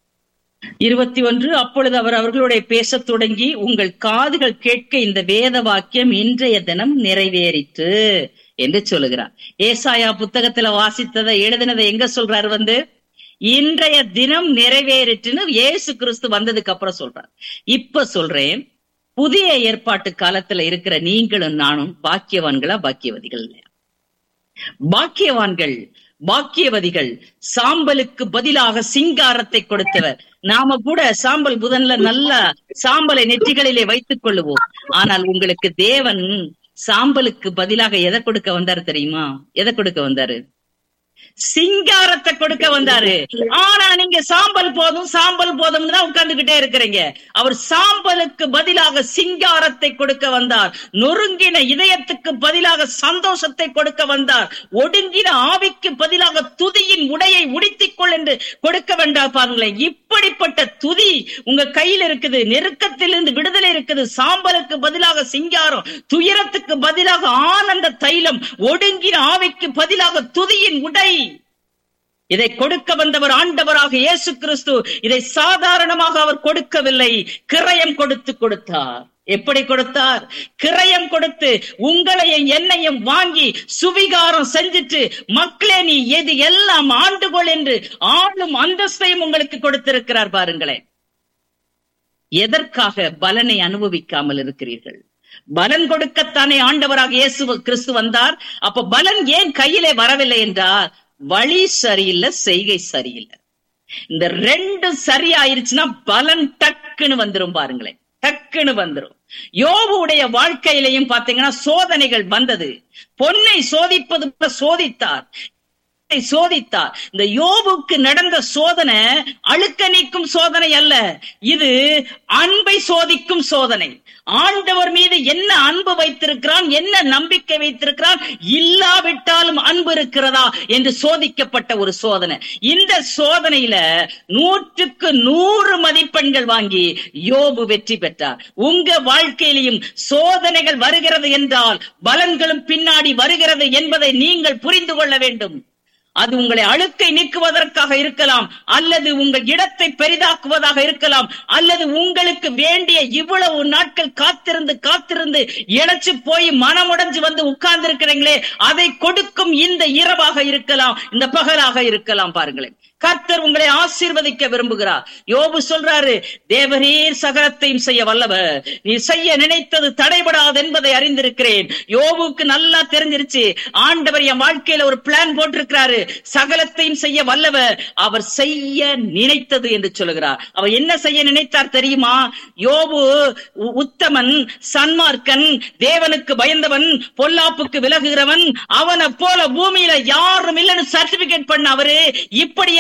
இருபத்தி ஒன்று அப்பொழுது அவர் அவர்களுடைய பேசத் தொடங்கி உங்கள் காதுகள் கேட்க இந்த வேத வாக்கியம் இன்றைய தினம் நிறைவேறிற்று என்று சொல்லுகிறார் ஏசாயா புத்தகத்துல வாசித்ததை எழுதினதை எங்க சொல்றாரு வந்து இன்றைய தினம் நிறைவேறிற்றுன்னு இயேசு கிறிஸ்து வந்ததுக்கு அப்புறம் சொல்றார் இப்ப சொல்றேன் புதிய ஏற்பாட்டு காலத்துல இருக்கிற நீங்களும் நானும் பாக்கியவான்களா பாக்கியவதிகள் இல்லையா பாக்கியவான்கள் பாக்கியவதிகள் சாம்பலுக்கு பதிலாக சிங்காரத்தை கொடுத்தவர் நாம கூட சாம்பல் புதன்ல நல்ல சாம்பலை நெற்றிகளிலே வைத்துக் கொள்ளுவோம் ஆனால் உங்களுக்கு தேவன் சாம்பலுக்கு பதிலாக எதை கொடுக்க வந்தாரு தெரியுமா எதை கொடுக்க வந்தாரு சிங்காரத்தை கொடுக்க வந்தாரு ஆனா நீங்க சாம்பல் போதும் சாம்பல் போதும் தான் உட்கார்ந்துகிட்டே இருக்கிறீங்க அவர் சாம்பலுக்கு பதிலாக சிங்காரத்தை கொடுக்க வந்தார் நொறுங்கின இதயத்துக்கு பதிலாக சந்தோஷத்தை கொடுக்க வந்தார் ஒடுங்கின ஆவிக்கு பதிலாக துதியின் உடையை உடுத்திக்கொள் என்று கொடுக்க வேண்டாம் பாருங்களேன் இப்படிப்பட்ட துதி உங்க கையில் இருக்குது நெருக்கத்திலிருந்து விடுதலை இருக்குது சாம்பலுக்கு பதிலாக சிங்காரம் துயரத்துக்கு பதிலாக ஆனந்த தைலம் ஒடுங்கின ஆவிக்கு பதிலாக துதியின் உடை இதை கொடுக்க வந்தவர் ஆண்டவராக இயேசு கிறிஸ்து இதை சாதாரணமாக அவர் கொடுக்கவில்லை கிரயம் கொடுத்து கொடுத்தார் எப்படி கொடுத்தார் கிரயம் கொடுத்து உங்களையும் என்னையும் வாங்கி சுவிகாரம் செஞ்சுட்டு மக்களே நீ எது எல்லாம் ஆண்டுகொள் என்று ஆளும் அந்தஸ்தையும் உங்களுக்கு கொடுத்திருக்கிறார் பாருங்களேன் எதற்காக பலனை அனுபவிக்காமல் இருக்கிறீர்கள் பலன் கொடுக்கத்தானே ஆண்டவராக இயேசு கிறிஸ்து வந்தார் அப்ப பலன் ஏன் கையிலே வரவில்லை என்றால் வழி சரியில்லை செய்கை சரியில்லை இந்த ரெண்டு சரியாயிருச்சுன்னா பலன் டக்குன்னு வந்துரும் பாருங்களேன் டக்குன்னு வந்துரும் யோபுடைய வாழ்க்கையிலையும் பாத்தீங்கன்னா சோதனைகள் வந்தது பொன்னை சோதிப்பது போல சோதித்தார் சோதித்தார் இந்த யோபுக்கு நடந்த சோதனை அழுக்க நீக்கும் சோதனை அல்ல இது அன்பை சோதிக்கும் சோதனை ஆண்டவர் மீது என்ன அன்பு வைத்திருக்கிறான் என்ன நம்பிக்கை வைத்திருக்கிறான் இல்லாவிட்டாலும் அன்பு இருக்கிறதா என்று சோதிக்கப்பட்ட ஒரு சோதனை இந்த சோதனையில நூற்றுக்கு நூறு மதிப்பெண்கள் வாங்கி யோபு வெற்றி பெற்றார் உங்க வாழ்க்கையிலையும் சோதனைகள் வருகிறது என்றால் பலன்களும் பின்னாடி வருகிறது என்பதை நீங்கள் புரிந்து கொள்ள வேண்டும் அது உங்களை அழுக்கை நீக்குவதற்காக இருக்கலாம் அல்லது உங்கள் இடத்தை பெரிதாக்குவதாக இருக்கலாம் அல்லது உங்களுக்கு வேண்டிய இவ்வளவு நாட்கள் காத்திருந்து காத்திருந்து இழைச்சு போய் மனமுடைஞ்சு வந்து உட்கார்ந்து இருக்கிறீங்களே அதை கொடுக்கும் இந்த இரவாக இருக்கலாம் இந்த பகலாக இருக்கலாம் பாருங்களேன் கர்த்தர் உங்களை ஆசீர்வதிக்க விரும்புகிறார் யோபு சொல்றாரு தேவரீர் சகலத்தையும் செய்ய வல்லவர் நீ செய்ய நினைத்தது தடைபடாது என்பதை அறிந்திருக்கிறேன் யோபுக்கு நல்லா தெரிஞ்சிருச்சு ஆண்டவர் என் வாழ்க்கையில ஒரு பிளான் போட்டிருக்கிறாரு சகலத்தையும் செய்ய வல்லவர் அவர் செய்ய நினைத்தது என்று சொல்லுகிறார் அவர் என்ன செய்ய நினைத்தார் தெரியுமா யோபு உ- உத்தமன் சன்மார்க்கன் தேவனுக்கு பயந்தவன் பொல்லாப்புக்கு விலகுகிறவன் அவனை போல பூமியில யாரும் இல்லைன்னு சர்டிபிகேட் பண்ண அவரு இப்படியே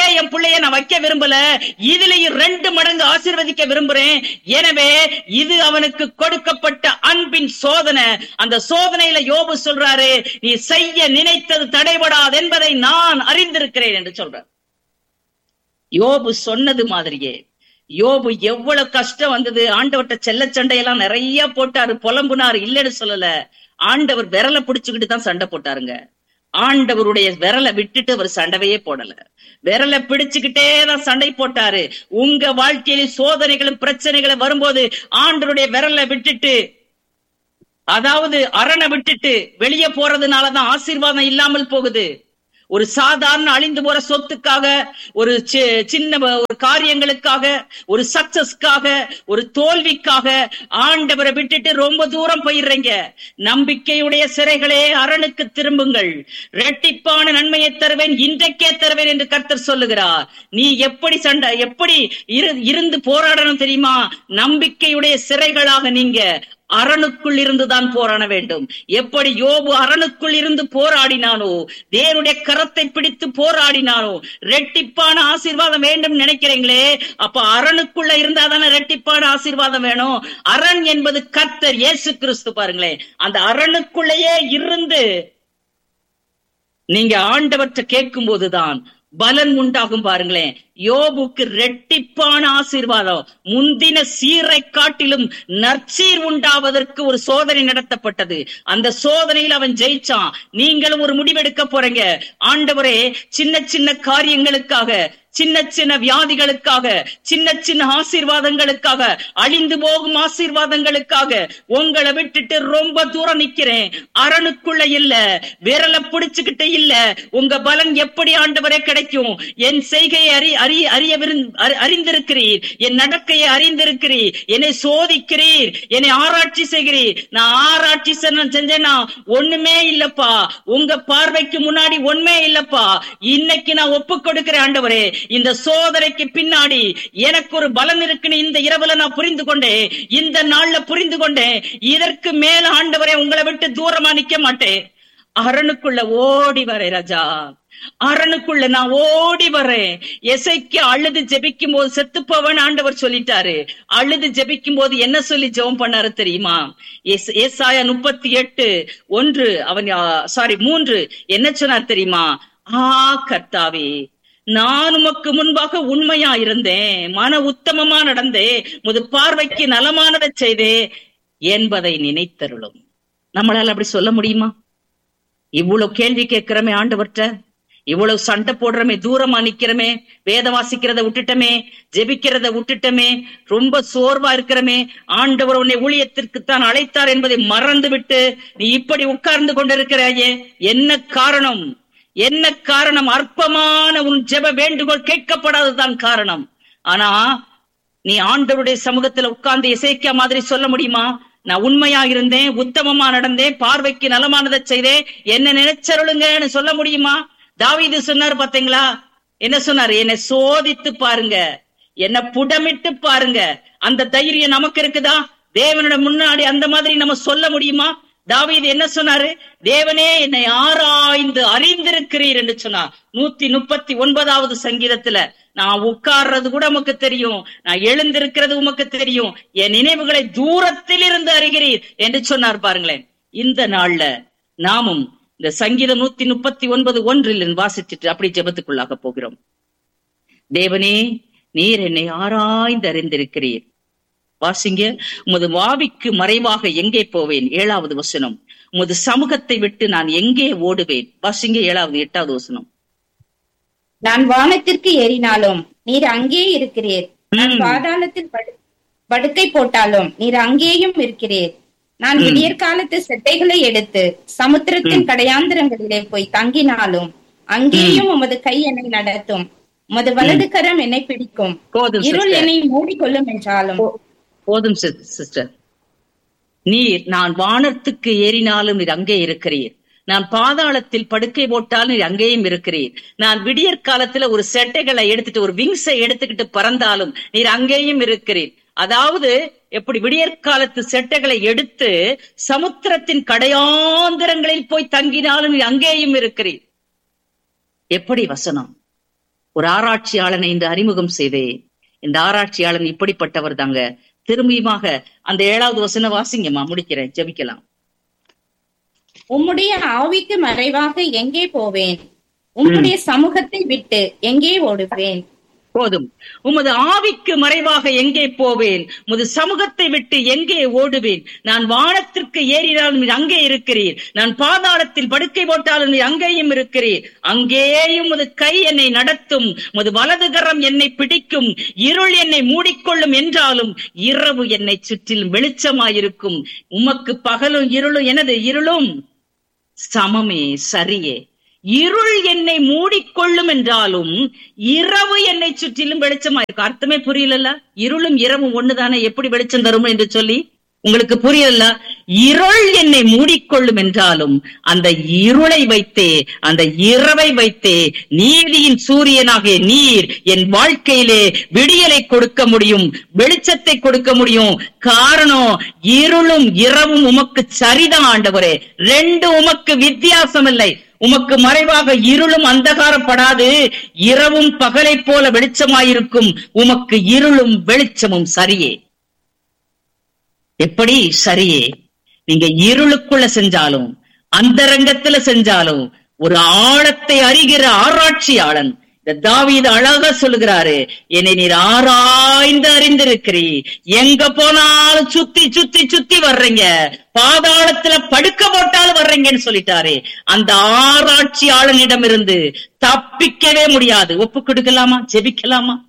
என் பிள்ளைய நான் வைக்க விரும்பல இதுலயும் ரெண்டு மடங்கு ஆசீர்வதிக்க விரும்புறேன் எனவே இது அவனுக்கு கொடுக்கப்பட்ட அன்பின் சோதனை அந்த சோதனையில யோபு சொல்றாரு நீ செய்ய நினைத்தது தடைபடாது என்பதை நான் அறிந்திருக்கிறேன் என்று சொல்றார் யோபு சொன்னது மாதிரியே யோபு எவ்வளவு கஷ்டம் வந்தது ஆண்டவர்ட்ட செல்ல சண்டையெல்லாம் நிறைய போட்டாரு புலம்புனாரு இல்லைன்னு சொல்லல ஆண்டவர் விரலை பிடிச்சுக்கிட்டு தான் சண்டை போட்டாருங்க ஆண்டவருடைய விரலை விட்டுட்டு அவர் சண்டையே போடல விரலை பிடிச்சுக்கிட்டே தான் சண்டை போட்டாரு உங்க வாழ்க்கையில சோதனைகளும் பிரச்சனைகளும் வரும்போது ஆண்டவருடைய விரலை விட்டுட்டு அதாவது அரணை விட்டுட்டு வெளியே போறதுனாலதான் ஆசீர்வாதம் இல்லாமல் போகுது ஒரு சாதாரண அழிந்து போற சொத்துக்காக ஒரு சி- சின்ன வ- ஒரு காரியங்களுக்காக ஒரு சக்சஸ்க்காக ஒரு தோல்விக்காக ஆண்டவரை விட்டுட்டு ரொம்ப தூரம் போயிடுறீங்க நம்பிக்கையுடைய சிறைகளே அரணுக்கு திரும்புங்கள் ரெட்டிப்பான நன்மையை தருவேன் இன்றைக்கே தருவேன் என்று கர்த்தர் சொல்லுகிறார் நீ எப்படி சண்டை எப்படி இரு- இருந்து போராடணும் தெரியுமா நம்பிக்கையுடைய சிறைகளாக நீங்க அரணுக்குள் இருந்துதான் போராட வேண்டும் எப்படி யோபு அரணுக்குள் இருந்து போராடினானோ தேவனுடைய கரத்தை பிடித்து போராடினானோ ரெட்டிப்பான ஆசீர்வாதம் வேண்டும் நினைக்கிறீங்களே அப்ப அரணுக்குள்ள இருந்தா தானே ரெட்டிப்பான ஆசீர்வாதம் வேணும் அரண் என்பது கர்த்தர் இயேசு கிறிஸ்து பாருங்களேன் அந்த அரணுக்குள்ளேயே இருந்து நீங்க ஆண்டவற்றை கேட்கும் போதுதான் பலன் உண்டாகும் பாருங்களேன் யோபுக்கு ரெட்டிப்பான ஆசீர்வாதம் முந்தின சீரை காட்டிலும் நற்சீர் உண்டாவதற்கு ஒரு சோதனை நடத்தப்பட்டது அந்த சோதனையில் அவன் ஜெயிச்சான் நீங்களும் ஒரு முடிவெடுக்க போறீங்க ஆண்டவரே சின்ன சின்ன காரியங்களுக்காக சின்ன சின்ன வியாதிகளுக்காக சின்ன சின்ன ஆசீர்வாதங்களுக்காக அழிந்து போகும் ஆசீர்வாதங்களுக்காக உங்களை விட்டுட்டு ரொம்ப தூரம் நிக்கிறேன் அரணுக்குள்ள இல்ல விரல பிடிச்சுக்கிட்டு இல்ல உங்க பலன் எப்படி ஆண்டவரே கிடைக்கும் என் செய்கையை அறி அறி அறிய விருந்- அறி- அறிந்திருக்கிறீர் என் நடக்கையை அறிந்திருக்கிறீர் என்னை சோதிக்கிறீர் என்னை ஆராய்ச்சி செய்கிறீர் நான் ஆராய்ச்சி செஞ்ச- செஞ்சேன்னா ஒண்ணுமே இல்லப்பா உங்க பார்வைக்கு முன்னாடி ஒண்ணுமே இல்லப்பா இன்னைக்கு நான் ஒப்பு கொடுக்கிறேன் ஆண்டவரே இந்த சோதனைக்கு பின்னாடி எனக்கு ஒரு பலன் இருக்குன்னு இந்த இரவுல நான் புரிந்து கொண்டேன் இந்த நாள்ல புரிந்து கொண்டேன் இதற்கு மேல ஆண்டவரே உங்களை விட்டு தூரமா நிக்க மாட்டேன் அரணுக்குள்ள ஓடி வரேன் ராஜா அரணுக்குள்ள நான் ஓடி வரேன் எசைக்கு அழுது ஜெபிக்கும் போது செத்து போவன் ஆண்டவர் சொல்லிட்டாரு அழுது ஜெபிக்கும் போது என்ன சொல்லி ஜெபம் பண்ணாரு தெரியுமா எஸ்- ஏசாயா முப்பத்தி எட்டு ஒன்று அவன் சாரி மூன்று என்ன சொன்னார் தெரியுமா ஆ கர்த்தாவே நான் உமக்கு முன்பாக உண்மையா இருந்தேன் மன உத்தமமா நடந்தேன் முது பார்வைக்கு நலமானதை செய்தே என்பதை நினைத்தருளும் நம்மளால அப்படி சொல்ல முடியுமா இவ்வளவு கேள்வி கேட்கிறோமே ஆண்டவர்ட்ட இவ்வளவு சண்டை போடுறமே தூரமா நிக்கிறமே வேத வாசிக்கிறத விட்டுட்டமே ஜெபிக்கிறத விட்டுட்டமே ரொம்ப சோர்வா இருக்கிறமே ஆண்டவர் உன்னை ஊழியத்திற்கு தான் அழைத்தார் என்பதை மறந்து விட்டு நீ இப்படி உட்கார்ந்து கொண்டிருக்கிறாயே என்ன காரணம் என்ன காரணம் அற்பமான உன் ஜெப வேண்டுகோள் கேட்கப்படாததுதான் காரணம் ஆனா நீ ஆண்டவருடைய சமூகத்துல உட்கார்ந்து இசைக்க மாதிரி சொல்ல முடியுமா நான் உண்மையா இருந்தேன் உத்தமமா நடந்தேன் பார்வைக்கு நலமானதை செய்தேன் என்ன நினைச்சருளுங்கன்னு சொல்ல முடியுமா தாவீது சொன்னார் பாத்தீங்களா என்ன சொன்னாரு என்னை சோதித்து பாருங்க என்ன புடமிட்டு பாருங்க அந்த தைரியம் நமக்கு இருக்குதா தேவனோட முன்னாடி அந்த மாதிரி நம்ம சொல்ல முடியுமா தாவீது என்ன சொன்னாரு தேவனே என்னை ஆராய்ந்து அறிந்திருக்கிறீர் என்று சொன்னார் நூத்தி முப்பத்தி ஒன்பதாவது சங்கீதத்துல நான் உட்கார்றது கூட உமக்கு தெரியும் நான் எழுந்திருக்கிறது உமக்கு தெரியும் என் நினைவுகளை தூரத்தில் இருந்து அறிகிறீர் என்று சொன்னார் பாருங்களேன் இந்த நாள்ல நாமும் இந்த சங்கீதம் நூத்தி முப்பத்தி ஒன்பது ஒன்றில் வாசிச்சுட்டு அப்படி ஜெபத்துக்குள்ளாக போகிறோம் தேவனே நீர் என்னை ஆராய்ந்து அறிந்திருக்கிறீர் வாசிங்க உமது வாவிக்கு மறைவாக எங்கே போவேன் ஏழாவது வசனம் உமது சமூகத்தை விட்டு நான் எங்கே ஓடுவேன் வாசிங்க ஏழாவது எட்டாவது வசனம் நான் வானத்திற்கு ஏறினாலும் நீர் அங்கே இருக்கிறீர் நான் ம். பாதாளத்தில் படு- படுக்கை போட்டாலும் நீர் அங்கேயும் இருக்கிறீர் நான் விடியற் காலத்து செட்டைகளை எடுத்து சமுத்திரத்தின் கடையாந்திரங்களிலே போய் தங்கினாலும் அங்கேயும் உமது கை என்னை நடத்தும் உமது வலது கரம் என்னை பிடிக்கும் போதும் இருள் sister. என்னை மூடிக்கொள்ளும் என்றாலும் போதும் சிஸ்டர் நீர் நான் வானத்துக்கு ஏறினாலும் நீர் அங்கே இருக்கிறீர் நான் பாதாளத்தில் படுக்கை போட்டாலும் நீர் அங்கேயும் இருக்கிறீர் நான் விடியற் காலத்துல ஒரு செட்டைகளை எடுத்துட்டு ஒரு விங்ஸை எடுத்துக்கிட்டு பறந்தாலும் நீர் அங்கேயும் இருக்கிறீர் அதாவது எப்படி விடியற் காலத்து செட்டைகளை எடுத்து சமுத்திரத்தின் கடையாந்திரங்களில் போய் தங்கினாலும் நீர் அங்கேயும் இருக்கிறீர் எப்படி வசனம் ஒரு ஆராய்ச்சியாளனை இன்று அறிமுகம் செய்தேன் இந்த ஆராய்ச்சியாளன் இப்படிப்பட்டவர் தாங்க திரும்பியுமாக அந்த ஏழாவது வசன வாசிங்கம்மா முடிக்கிறேன் ஜெபிக்கலாம் உம்முடைய ஆவிக்கு மறைவாக எங்கே போவேன் உம்முடைய சமூகத்தை விட்டு எங்கே ஓடுவேன் போதும் உமது ஆவிக்கு மறைவாக எங்கே போவேன் உமது சமூகத்தை விட்டு எங்கே ஓடுவேன் நான் வானத்திற்கு ஏறினாலும் நீர் அங்கே இருக்கிறீர் நான் பாதாளத்தில் படுக்கை போட்டாலும் நீர் அங்கேயும் இருக்கிறீர் அங்கேயும் உமது கை என்னை நடத்தும் உமது வலதுகரம் என்னை பிடிக்கும் இருள் என்னை மூடிக்கொள்ளும் என்றாலும் இரவு என்னை சுற்றிலும் வெளிச்சமாயிருக்கும் உமக்கு பகலும் இருளும் எனது இருளும் சமமே சரியே இருள் என்னை மூடிக்கொள்ளும் என்றாலும் இரவு என்னை சுற்றிலும் வெளிச்சமா இருக்கும் அர்த்தமே புரியலல்ல இருளும் இரவும் ஒண்ணுதானே எப்படி வெளிச்சம் தரும் என்று சொல்லி உங்களுக்கு புரியல இருள் என்னை மூடிக்கொள்ளும் என்றாலும் அந்த இருளை வைத்தே அந்த இரவை வைத்தே நீதியின் சூரியனாகிய நீர் என் வாழ்க்கையிலே விடியலை கொடுக்க முடியும் வெளிச்சத்தை கொடுக்க முடியும் காரணம் இருளும் இரவும் உமக்கு சரிதான் ஆண்டவரே ரெண்டு உமக்கு வித்தியாசம் இல்லை உமக்கு மறைவாக இருளும் அந்தகாரப்படாது இரவும் பகலைப் போல வெளிச்சமாயிருக்கும் உமக்கு இருளும் வெளிச்சமும் சரியே எப்படி சரியே நீங்க இருளுக்குள்ள செஞ்சாலும் அந்தரங்கத்துல செஞ்சாலும் ஒரு ஆழத்தை அறிகிற ஆராய்ச்சியாளன் இந்த தாவீது அழகா சொல்லுகிறாரு என்னை நீர் ஆராய்ந்து அறிந்திருக்கிறீர் எங்க போனாலும் சுத்தி சுத்தி சுத்தி வர்றீங்க பாதாளத்துல படுக்க போட்டாலும் வர்றீங்கன்னு சொல்லிட்டாரு அந்த ஆராய்ச்சியாளனிடம் இருந்து தப்பிக்கவே முடியாது ஒப்பு கொடுக்கலாமா ஜெபிக்கலாமா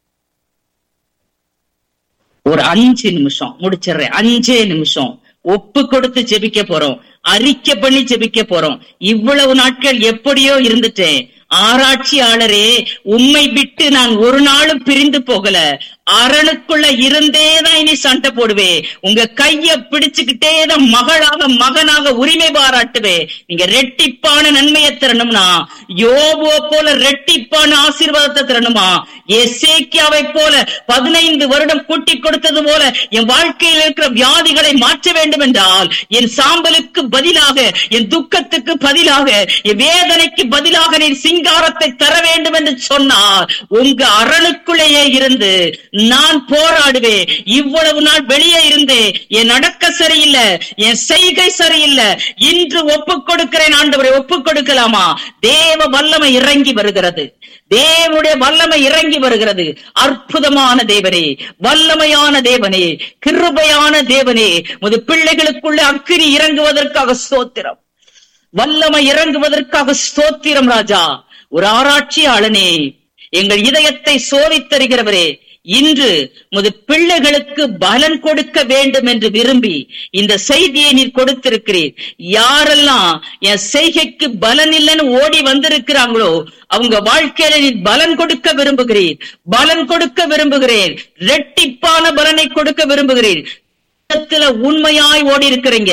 ஒரு அஞ்சு நிமிஷம் முடிச்சிடுறேன் அஞ்சே நிமிஷம் ஒப்பு கொடுத்து ஜெபிக்க போறோம் அறிக்கை பண்ணி ஜெபிக்க போறோம் இவ்வளவு நாட்கள் எப்படியோ இருந்துட்டேன் ஆராய்ச்சியாளரே உம்மை விட்டு நான் ஒரு நாளும் பிரிந்து போகல அரணுக்குள்ள இருந்தே தான் இனி சண்டை போடுவேன் உங்க கைய பிடிச்சுக்கிட்டே தான் மகளாக மகனாக உரிமை பாராட்டுவே நீங்க ரெட்டிப்பான நன்மையை தரணும்னா யோபுவ போல ரெட்டிப்பான ஆசீர்வாதத்தை தரணுமா எசேக்கியாவை போல பதினைந்து வருடம் கூட்டி கொடுத்தது போல என் வாழ்க்கையில் இருக்கிற வியாதிகளை மாற்ற வேண்டும் என்றால் என் சாம்பலுக்கு பதிலாக என் துக்கத்துக்கு பதிலாக என் வேதனைக்கு பதிலாக நீ சிங்காரத்தை தர வேண்டும் என்று சொன்னார் உங்க அரணுக்குள்ளேயே இருந்து நான் போராடுவேன் இவ்வளவு நாள் வெளியே இருந்தேன் என் நடக்க சரியில்லை என் செய்கை சரியில்லை இன்று ஒப்புக் கொடுக்கிறேன் ஆண்டவரை ஒப்புக் கொடுக்கலாமா தேவ வல்லமை இறங்கி வருகிறது தேவனுடைய வல்லமை இறங்கி வருகிறது அற்புதமான தேவனே வல்லமையான தேவனே கிருபையான தேவனே முது பிள்ளைகளுக்குள்ள அக்கினி இறங்குவதற்காக ஸ்தோத்திரம் வல்லமை இறங்குவதற்காக ஸ்தோத்திரம் ராஜா ஒரு ஆராய்ச்சியாளனே எங்கள் இதயத்தை சோதித்தருகிறவரே இன்று முது பிள்ளைகளுக்கு பலன் கொடுக்க வேண்டும் என்று விரும்பி இந்த செய்தியை நீர் கொடுத்திருக்கிறீர் யாரெல்லாம் என் செய்கைக்கு பலன் இல்லைன்னு ஓடி வந்திருக்கிறாங்களோ அவங்க வாழ்க்கையில நீர் பலன் கொடுக்க விரும்புகிறீர் பலன் கொடுக்க விரும்புகிறேன் ரெட்டிப்பான பலனை கொடுக்க விரும்புகிறீர் உண்மையாய் ஓடி இருக்கிறீங்க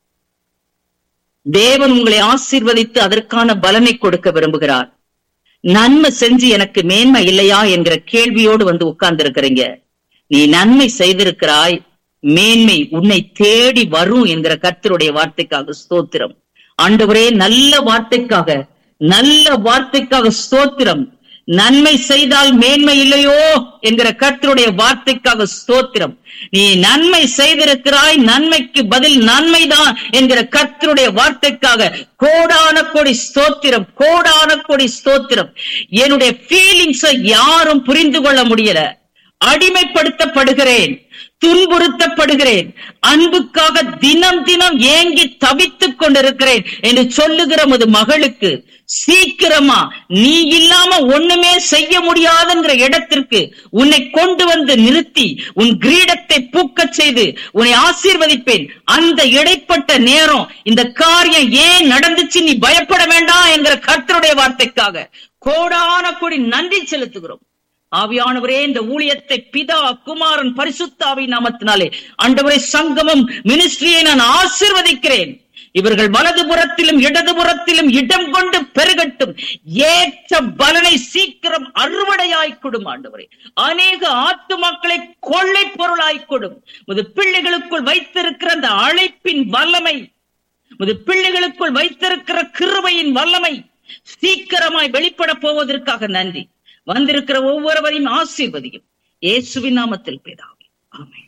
தேவன் உங்களை ஆசீர்வதித்து அதற்கான பலனை கொடுக்க விரும்புகிறார் நன்மை செஞ்சு எனக்கு மேன்மை இல்லையா என்கிற கேள்வியோடு வந்து உட்கார்ந்து இருக்கிறீங்க நீ நன்மை செய்திருக்கிறாய் மேன்மை உன்னை தேடி வரும் என்கிற கர்த்தருடைய வார்த்தைக்காக ஸ்தோத்திரம் ஆண்டவரே நல்ல வார்த்தைக்காக நல்ல வார்த்தைக்காக ஸ்தோத்திரம் நன்மை செய்தால் மேன்மை இல்லையோ என்கிற கர்த்தருடைய வார்த்தைக்காக ஸ்தோத்திரம் நீ நன்மை செய்திருக்கிறாய் நன்மைக்கு பதில் நன்மைதான் என்கிற கர்த்தருடைய வார்த்தைக்காக கோடான கோடி ஸ்தோத்திரம் கோடான கோடி ஸ்தோத்திரம் என்னுடைய ஃபீலிங்ஸை யாரும் புரிந்து கொள்ள முடியல அடிமைப்படுத்தப்படுகிறேன் துன்புறுத்தப்படுகிறேன் அன்புக்காக தினம் தினம் ஏங்கி தவித்துக் கொண்டிருக்கிறேன் என்று சொல்லுகிற முது மகளுக்கு சீக்கிரமா நீ இல்லாம ஒண்ணுமே செய்ய முடியாதுங்கிற இடத்திற்கு உன்னை கொண்டு வந்து நிறுத்தி உன் கிரீடத்தை பூக்கச் செய்து உன்னை ஆசீர்வதிப்பேன் அந்த இடைப்பட்ட நேரம் இந்த காரியம் ஏன் நடந்துச்சு நீ பயப்பட வேண்டாம் என்கிற கர்த்தருடைய வார்த்தைக்காக கோடான கோடி நன்றி செலுத்துகிறோம் ஆவியானவரே இந்த ஊழியத்தை பிதா குமாரன் பரிசுத்தாவி நாமத்தினாலே ஆண்டவரே சங்கமம் மினிஸ்ட்ரியை நான் ஆசிர்வதிக்கிறேன் இவர்கள் வலதுபுறத்திலும் இடதுபுறத்திலும் இடம் கொண்டு பெருகட்டும் ஏற்ற பலனை சீக்கிரம் அறுவடையாய் கொடும் ஆண்டவரே அநேக ஆத்துமாக்களை கொள்ளை பொருளாய் கொடும் முது பிள்ளைகளுக்குள் வைத்திருக்கிற அந்த அழைப்பின் வல்லமை முது பிள்ளைகளுக்குள் வைத்திருக்கிற கிருபையின் வல்லமை சீக்கிரமாய் வெளிப்பட போவதற்காக நன்றி வந்திருக்கிற ஒவ்வொருவரையும் ஆசீர்வதியும் இயேசுவின் நாமத்தில் பிதாவே ஆமென்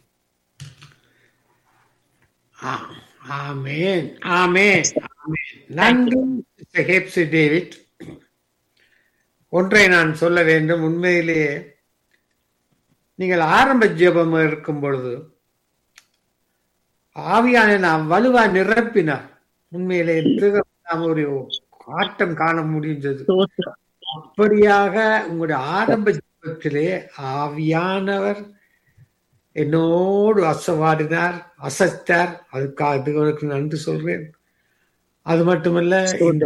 ஆ- ஆமென் ஆமென் ஆமென். நன்றி Mr. ஹெப்சி டேவிட் ஒன்றை நான் சொல்ல வேண்டும் உண்மையிலேயே நீங்கள் ஆரம்ப ஜெபம் இருக்கும் பொழுது ஆவியான நாம் வலுவா நிரப்பினார் உண்மையிலே நாம் ஒரு ஆட்டம் காண முடிந்தது ஸ்தோத்திரம். அப்படியாக உங்களுடைய ஆரம்ப ஜெபத்திலே ஆவியானவர் என்னோடு அசவாடினார் அசைத்தார் அதுக்காக உங்களுக்கு நன்றி சொல்றேன் அது மட்டுமல்ல இந்த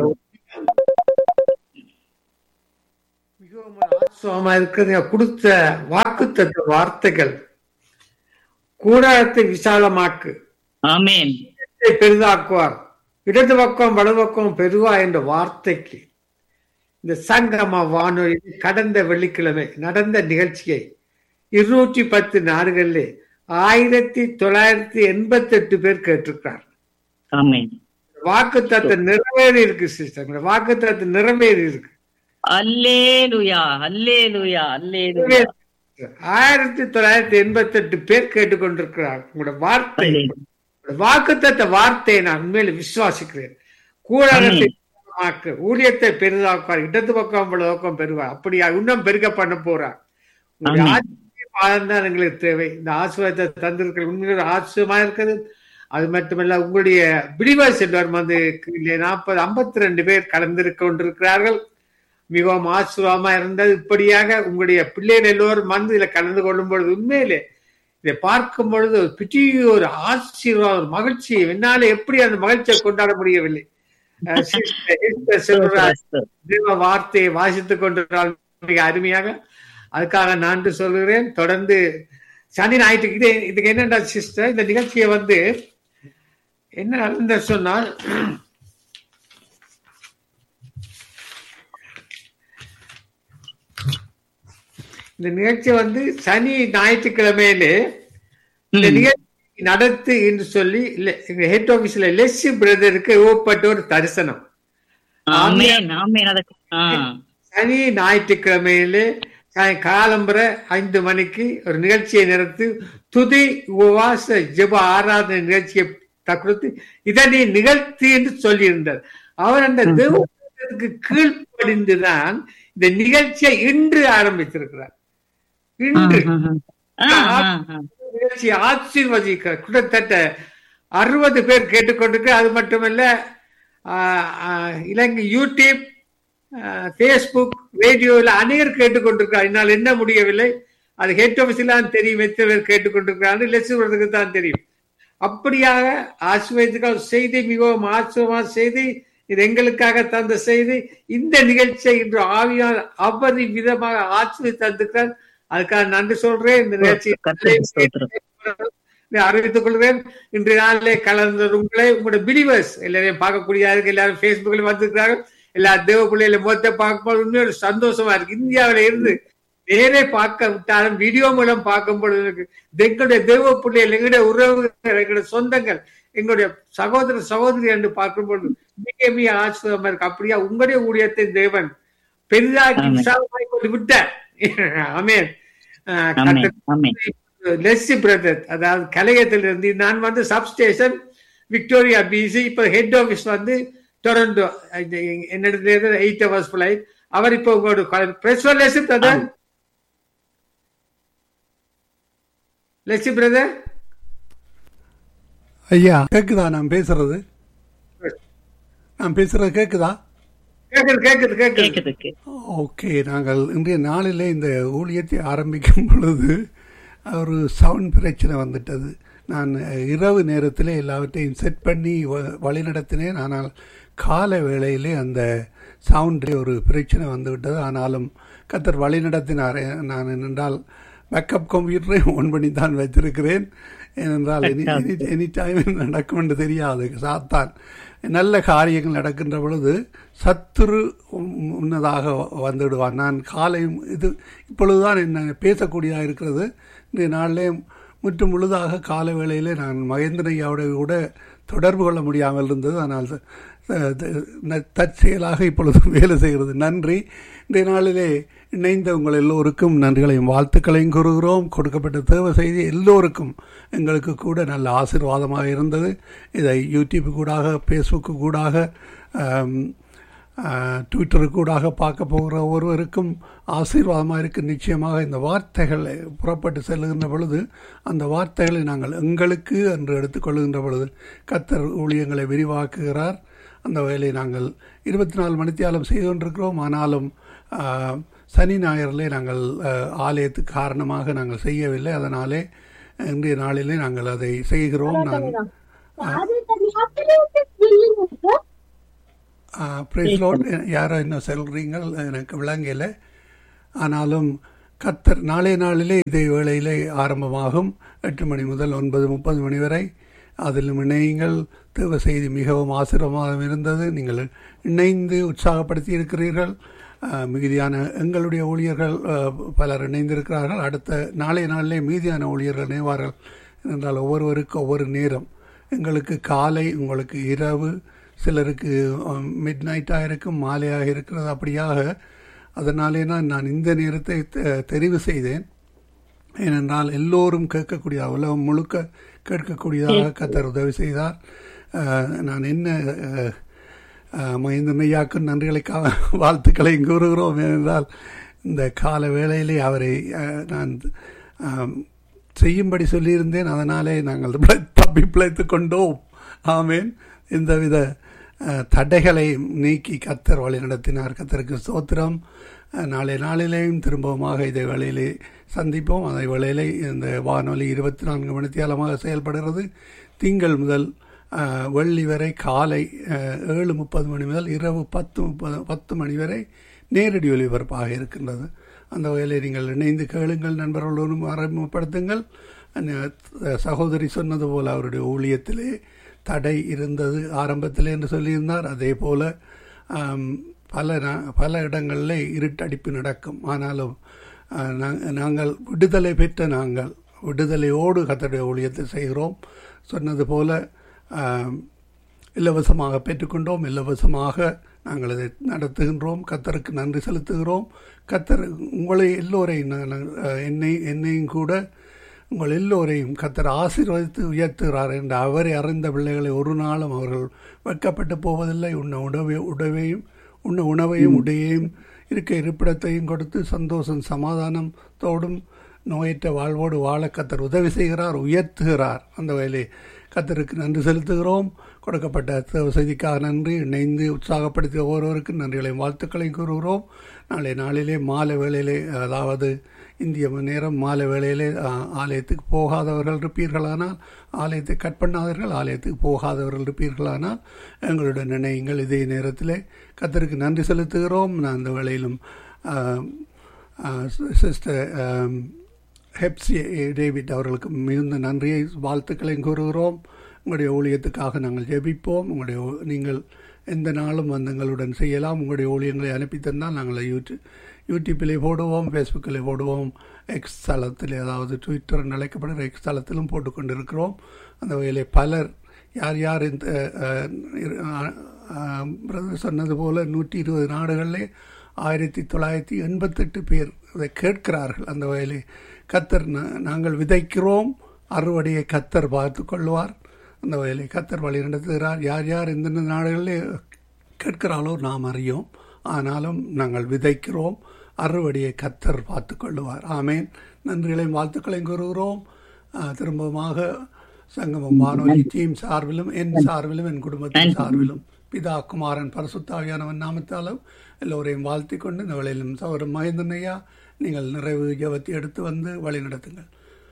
மிகவும் ஒரு ஆசுவமா இருக்கிறது கொடுத்த வாக்குத்தத்த வார்த்தைகள் கூடாரத்தை விசாலமாக்கு ஆமென் இடத்தை பெரிதாக்குவார் இடது பக்கம் வலது பக்கம் பெருவா என்ற வார்த்தைக்கு இந்த சங்கம வானொலி கடந்த வெள்ளிக்கிழமை நடந்த நிகழ்ச்சியை இருநூற்றி பத்து நாடுகளிலே ஆயிரத்தி தொள்ளாயிரத்தி எண்பத்தி எட்டு பேர் கேட்டிருக்கிறார் ஆமென் வாக்கு தத்து நிறைவேறி இருக்கு சிஸ்டர் வாக்கு தத்து நிறைவேறி இருக்கு அல்லேலுயா அல்லேலுயா அல்லேலுயா ஆயிரத்தி தொள்ளாயிரத்தி எண்பத்தி எட்டு பேர் கேட்டுக்கொண்டிருக்கிறார் உங்களோட வார்த்தை அல்லேலுயா. வாக்குத்தத்த வார்த்தையை நான் உண்மையில விசுவாசிக்கிறேன் கூடாரத்தை பெரிதாக்கு, ஊழியத்தை பெரிதாக்குவார் இடது பக்கம் இவ்வளவு பக்கம் பெறுவார் அப்படியா இன்னும் பெருக பண்ண போறார் உங்களுடைய ஆமென். ஆசீர்வாதம் தான் எங்களுக்கு தேவை இந்த ஆசீர்வாதத்தை தந்திருக்கிற உண்மையில ஆச்சரியமா இருக்குது அது மட்டுமல்ல உங்களுடைய பிடிவாஸ் எல்லாரும் வந்து நாற்பது ஐம்பத்தி ரெண்டு பேர் கலந்திருக்க கொண்டிருக்கிறார்கள் மிகவும் ஆச்சரியமா இருந்தது இப்படியாக உங்களுடைய பிள்ளைகள் எல்லோரும் வந்து இதுல கலந்து கொள்ளும் பொழுது உண்மையிலே இதை பார்க்கும் பொழுது ஒரு பெரிய ஒரு ஆசீர்வாதம் ஒரு மகிழ்ச்சி என்னால எப்படி அந்த மகிழ்ச்சியை கொண்டாட முடியவில்லை அஹ் sister Esther செல்வராஜ் தேவ வார்த்தையை வாசித்துக் கொண்டிருந்தால் மிக அருமையாக அதுக்காக நன்றி சொல்கிறேன் தொடர்ந்து சனி ஞாயிற்றுக்கு இது இதுக்கு என்னடா சிஸ்டர் இந்த நிகழ்ச்சியை வந்து என்ன நடந்த சொன்னால் இந்த நிகழ்ச்சி வந்து சனி ஞாயிற்றுக்கிழமையிலே இந்த ம். நிகழ்ச்சி நடத்து என்று சொல்லி ஹெட் ஆபீஸ்ல லெஸ்ஸி பிரதருக்கு ஏவப்பட்ட ஒரு தரிசனம் ஆமென் ஆமென் அதுக்கு ஆ. சனி ஞாயிற்றுக்கிழமையிலே சாய் காலம்பரை ஐந்து மணிக்கு ஒரு நிகழ்ச்சியை நடத்தி துதி உபவாச ஜெப ஆராதனை நிகழ்ச்சியை த- கொடுத்து இதை நீ நிகழ்த்தி என்று சொல்லியிருந்தார் அவர் அந்த தேவத்துக்கு கீழ்ப்படிந்துதான் இந்த நிகழ்ச்சியை இன்று ஆரம்பித்திருக்கிறார் இன்று ஆ, ஆ, ஆ. நிகழ்ச்சி ஆசீர்வதிக்கிறார் கிட்டத்தட்ட அறுபது பேர் கேட்டுக்கொண்டிருக்க அது மட்டுமல்ல ஆஹ், ஆஹ், இலங்கை யூடியூப் ஃபேஸ்புக் ரேடியோவில் அநேகர் கேட்டுக்கொண்டிருக்கிறார் என்னால் என்ன முடியவில்லை அது ஹெட் ஆஃபீஸில் தான் தெரியும் எத்தனை பேர் கேட்டுக்கொண்டிருக்கிறார்கள் லட்சுமணத்துக்கு தான் தெரியும் அப்படியாக ஆசிர்வதிக்காக செய்தி மிகவும் ஆச்சரியமான செய்தி இது எங்களுக்காக தந்த செய்தி இந்த நிகழ்ச்சியை இன்று ஆவியால் அபரி விதமாக ஆசிர்வதி தந்திருக்கிறார் அதுக்காக நன்றி சொல்றேன் இந்த கர்த்தருக்கு ஸ்தோத்திரம். நிகழ்ச்சி அறிவித்துக் கொள்கிறேன் இன்றைய நாளிலே கலந்த உங்களை உங்களுடைய பிலிவர்ஸ் எல்லாரையும் பார்க்கக்கூடிய இருக்கு எல்லாரும் பேஸ்புக்ல வந்திருக்கிறார்கள் எல்லா தேவ பிள்ளைகளை முகத்தை பார்க்கும்போது உண்மையோட சந்தோஷமா இருக்கு இந்தியாவில இருந்து நேரே பார்க்க விட்டாலும் வீடியோ மூலம் பார்க்கும் பொழுது எனக்கு எங்களுடைய தேவ பிள்ளைகள் எங்களுடைய உறவுகள் எங்களுடைய சொந்தங்கள் எங்களுடைய சகோதர சகோதரி என்று பார்க்கும் பொழுது மிக மிக ஆச்சரியமா இருக்கு அப்படியா உங்களுடைய ஊழியத்தை தேவன் பெரிதாக்கி ஆமென். விசாலமாய் கொண்டு விட்டார் ஆமென் ஆஹ் ஆமென் கர்த்தர் ஆமென் லெஸ்ஸி பிரதர் அதாவது கலையத்தில் இருந்து நான் வந்து சப்ஸ்டேஷன் விக்டோரியா பிசி இப்ப ஹெட் ஆபீஸ் வந்து டொரண்டோ என்னிடத்துல எயிட் ஹவர்ஸ் ஃபிளைட் அவர் இப்போ உங்களோட பிரஸ் லெஸ்ஸி பிரதர் லெஸ்ஸி பிரதர் ஐயா கேக்குதா நான் பேசுறது நான் பேசுறது கேக்குதா கேக்குது கேக்குது கேக்குது கேக்குதுக்கு ஓகே நாங்கள் இன்றைய நாளிலே இந்த ஊழியத்தை ஆரம்பிக்கும் பொழுது ஒரு சவுண்ட் பிரச்சனை வந்துட்டது நான் இரவு நேரத்தில் எல்லாவற்றையும் செட் பண்ணி வ- வழிநடத்தினேன் ஆனால் காலை வேளையிலே அந்த சவுண்டில் ஒரு பிரச்சனை வந்துவிட்டது ஆனாலும் கத்தர் வழிநடத்தினார் நான் என்னென்றால் பேக்கப் கம்ப்யூட்டரையும் ஒன் பண்ணி தான் வைத்திருக்கிறேன் ஏனென்றால் எனி எனி டைம் நடக்கும் என்று தெரியாது சாத்தான் நல்ல காரியங்கள் நடக்கின்ற பொழுது சத்துரு உம் முன்னதாக வந்துவிடுவான் நான் காலை இது இப்பொழுதுதான் என்ன பேசக்கூடியதாக இருக்கிறது இந்த நாளிலே முற்று முழுதாக கால வேளையிலே நான் மகேந்திர ஐயாவோட கூட தொடர்பு கொள்ள முடியாமல் இருந்தது ஆனால் அஹ், த- ந- தற்செயலாக இப்பொழுது வேலை செய்கிறது நன்றி இன்றைய நாளிலே இணைந்த உங்கள் எல்லோருக்கும் நன்றிகளையும் வாழ்த்துக்களையும் கூறுகிறோம் கொடுக்கப்பட்ட தேவ செய்தி எல்லோருக்கும் எங்களுக்கு கூட நல்ல ஆசீர்வாதமாக இருந்தது இதை யூடியூப் கூடாக ஃபேஸ்புக்கு கூடாக ஆம், ஆஹ், ட்விட்டரு கூடாக பார்க்க போகிற ஒருவருக்கும் ஆசீர்வாதமாக இருக்கு நிச்சயமாக இந்த வார்த்தைகள் புறப்பட்டு செல்லுகின்ற பொழுது அந்த வார்த்தைகளை நாங்கள் எங்களுக்கு என்று எடுத்துக்கொள்கின்ற பொழுது கத்தர் ஊழியங்களை விரிவாக்குகிறார் அந்த வேலையை நாங்கள் இருபத்தி நாலு மணித்தியாலம் செய்து கொண்டிருக்கிறோம் ஆனாலும் ஆஹ், சனி ஞாயிறிலே நாங்கள் ஆஹ், ஆலயத்துக்கு காரணமாக நாங்கள் செய்யவில்லை அதனாலே இன்றைய நாளிலே நாங்கள் அதை செய்கிறோம் நான் பிரைஸ் லோட் யாரோ என்ன சொல்கிறீங்க எனக்கு விளங்கல ஆனாலும் கத்தர் நாளைய நாளிலே இதே வேளையிலே ஆரம்பமாகும் எட்டு மணி முதல் ஒன்பது முப்பது மணி வரை அதிலும் இணையுங்கள் தேவ செய்தி மிகவும் ஆசீர்வாதமாக இருந்தது நீங்கள் இணைந்து உற்சாகப்படுத்தி இருக்கிறீர்கள் அஹ், மிகுதியான எங்களுடைய ஊழியர்கள் அஹ், பலர் இணைந்திருக்கிறார்கள் அடுத்த நாளைய நாளிலே மீதியான ஊழியர்கள் இணைவார்கள் என்றால் ஒவ்வொருவருக்கு ஒவ்வொரு நேரம் எங்களுக்கு காலை உங்களுக்கு இரவு சிலருக்கு மிட் நைட்டாக இருக்கும் மாலையாக இருக்கிறது அப்படியாக அதனாலே தான் நான் இந்த நேரத்தை தெ- தெரிவு செய்தேன் ஏனென்றால் எல்லோரும் கேட்கக்கூடிய உலகம் முழுக்க கேட்கக்கூடியதாக கத்தர் உதவி செய்தார் அஹ், நான் என்ன அஹ், அஹ், மஹிந்த மெய்யாக்கு நன்றிகளை கா- வாழ்த்துக்களையும் கூறுகிறோம் ஏனென்றால் இந்த கால வேளையிலே அவரை அஹ், நான் ஆம், செய்யும்படி சொல்லியிருந்தேன் அதனாலே நாங்கள் பிழை- தப்பி பிழைத்து கொண்டோம் ஆமேன் எந்தவித அஹ், தடைகளை நீக்கி கத்தர் வழி நடத்தினார் கத்தருக்கு ஸ்தோத்திரம் அஹ், நாளை நாளிலேயும் திரும்பவுமாக இதே வேளையிலே சந்திப்போம் அதே வேளையிலே இந்த வானொலி இருபத்தி நான்கு மணித்தியாலமாக செயல்படுகிறது திங்கள் முதல் அஹ், வெள்ளி வரை காலை அஹ், ஏழு முப்பது மணி முதல் இரவு பத்து முப்பது பத்து மணி வரை நேரடி ஒலிபரப்பாக இருக்கின்றது அந்த வகையில் நீங்கள் இணைந்து கேளுங்கள் நண்பர்களோடும் அறிமுகப்படுத்துங்கள் அஹ், சகோதரி சொன்னது போல அவருடைய ஊழியத்திலே தடை இருந்தது ஆரம்பத்திலே என்று சொல்லியிருந்தார் அதே போல ஆம், பல நா- பல இடங்களில் இருட்டடிப்பு நடக்கும் ஆனாலும் அஹ், நாங்க- நாங்கள் விடுதலை பெற்ற நாங்கள் விடுதலையோடு கத்தருடைய ஊழியத்தை செய்கிறோம் சொன்னது போல ஆம், இலவசமாக பெற்றுக்கொண்டோம் இலவசமாக நாங்கள் அதை நடத்துகின்றோம் கத்தருக்கு நன்றி செலுத்துகிறோம் கத்தர் உங்களை எல்லோரையும் நான், அஹ், என்னை என்னையும் கூட உங்கள் எல்லோரையும் கத்தர் ஆசீர்வதித்து உயர்த்துகிறார் என்று அவரை அறிந்த பிள்ளைகளை ஒரு நாளும் அவர்கள் வெட்கப்பட்டு போவதில்லை உண்ண உணவை உடவையும் உண்ண உணவையும் உடையையும் இருக்க இருப்பிடத்தையும் கொடுத்து சந்தோஷம் சமாதானத்தோடும் நோயற்ற வாழ்வோடு வாழ கத்தர் உதவி செய்கிறார் உயர்த்துகிறார் அந்த வேலையை கத்தருக்கு நன்றி செலுத்துகிறோம் கொடுக்கப்பட்ட தேவ செய்திக்காக நன்றி இணைந்து உற்சாகப்படுத்திய ஒவ்வொருவருக்கும் நன்றிகளையும் வாழ்த்துக்களையும் கூறுகிறோம் நாளை நாளிலே மாலை வேளையிலே அதாவது இந்திய நேரம் மாலை வேளையிலே ஆ, ஆலயத்துக்கு போகாதவர்கள் இருப்பீர்களானால் ஆலயத்தை கட் பண்ணாதவர்கள் ஆலயத்துக்கு போகாதவர்கள் இருப்பீர்களானால் எங்களுடன் நினையுங்கள் இதே நேரத்திலே கத்தருக்கு நன்றி செலுத்துகிறோம் நான் அந்த வேளையிலும் ஆ, ஆ, சிஸ்டர் ஆம், ஹெப்சி டேவிட் அவர்களுக்கு மிகுந்த நன்றியை வாழ்த்துக்களையும் கூறுகிறோம் உங்களுடைய ஊழியத்துக்காக நாங்கள் ஜெபிப்போம் உங்களுடைய ஊ- நீங்கள் எந்த நாளும் வந்து எங்களுடன் செய்யலாம் உங்களுடைய ஊழியங்களை அனுப்பி தந்தால் நாங்கள் யூடியூப் யூடியூப்பிலே போடுவோம் ஃபேஸ்புக்கிலே போடுவோம் எக்ஸ் தளத்தில் அதாவது ட்விட்டர் அழைக்கப்படுகிற எக்ஸ் தளத்திலும் போட்டுக்கொண்டிருக்கிறோம் அந்த வகையிலே பலர் யார் யார் இந்த அஹ், இரு- அஹ், அஹ், brother சொன்னது போல நூற்றி இருபது நாடுகளிலே ஆயிரத்தி தொள்ளாயிரத்தி எண்பத்தெட்டு பேர் இதை கேட்கிறார்கள் அந்த வகையிலே கத்தர் நா- நாங்கள் விதைக்கிறோம் அறுவடையை கத்தர் பார்த்து கொள்வார் அந்த வகையிலே கத்தர் வழி நடத்துகிறார் யார் யார் எந்தெந்த நாடுகளிலே கேட்கிறாளோ நாம் அறியோம் ஆனாலும் நாங்கள் விதைக்கிறோம் அறுவடையை கத்தர் பார்த்து கொள்ளுவார் ஆமேன் நன்றிகளையும் வாழ்த்துக்களையும் கூறுகிறோம் ஆஹ், திரும்பமாக சங்கமம் வானொலி டீம் சார்பிலும் என் சார்பிலும் என் குடும்பத்தின் சார்பிலும் பிதா குமாரன் பரசுத்தாவியானவன் நாமத்தாலும் எல்லோரையும் வாழ்த்திக் கொண்டு இந்த வேளையிலும் சௌரம் மகேந்திரனையா நீங்கள் நிறைவு ஜபத்தை எடுத்து வந்து வழி நடத்துங்கள்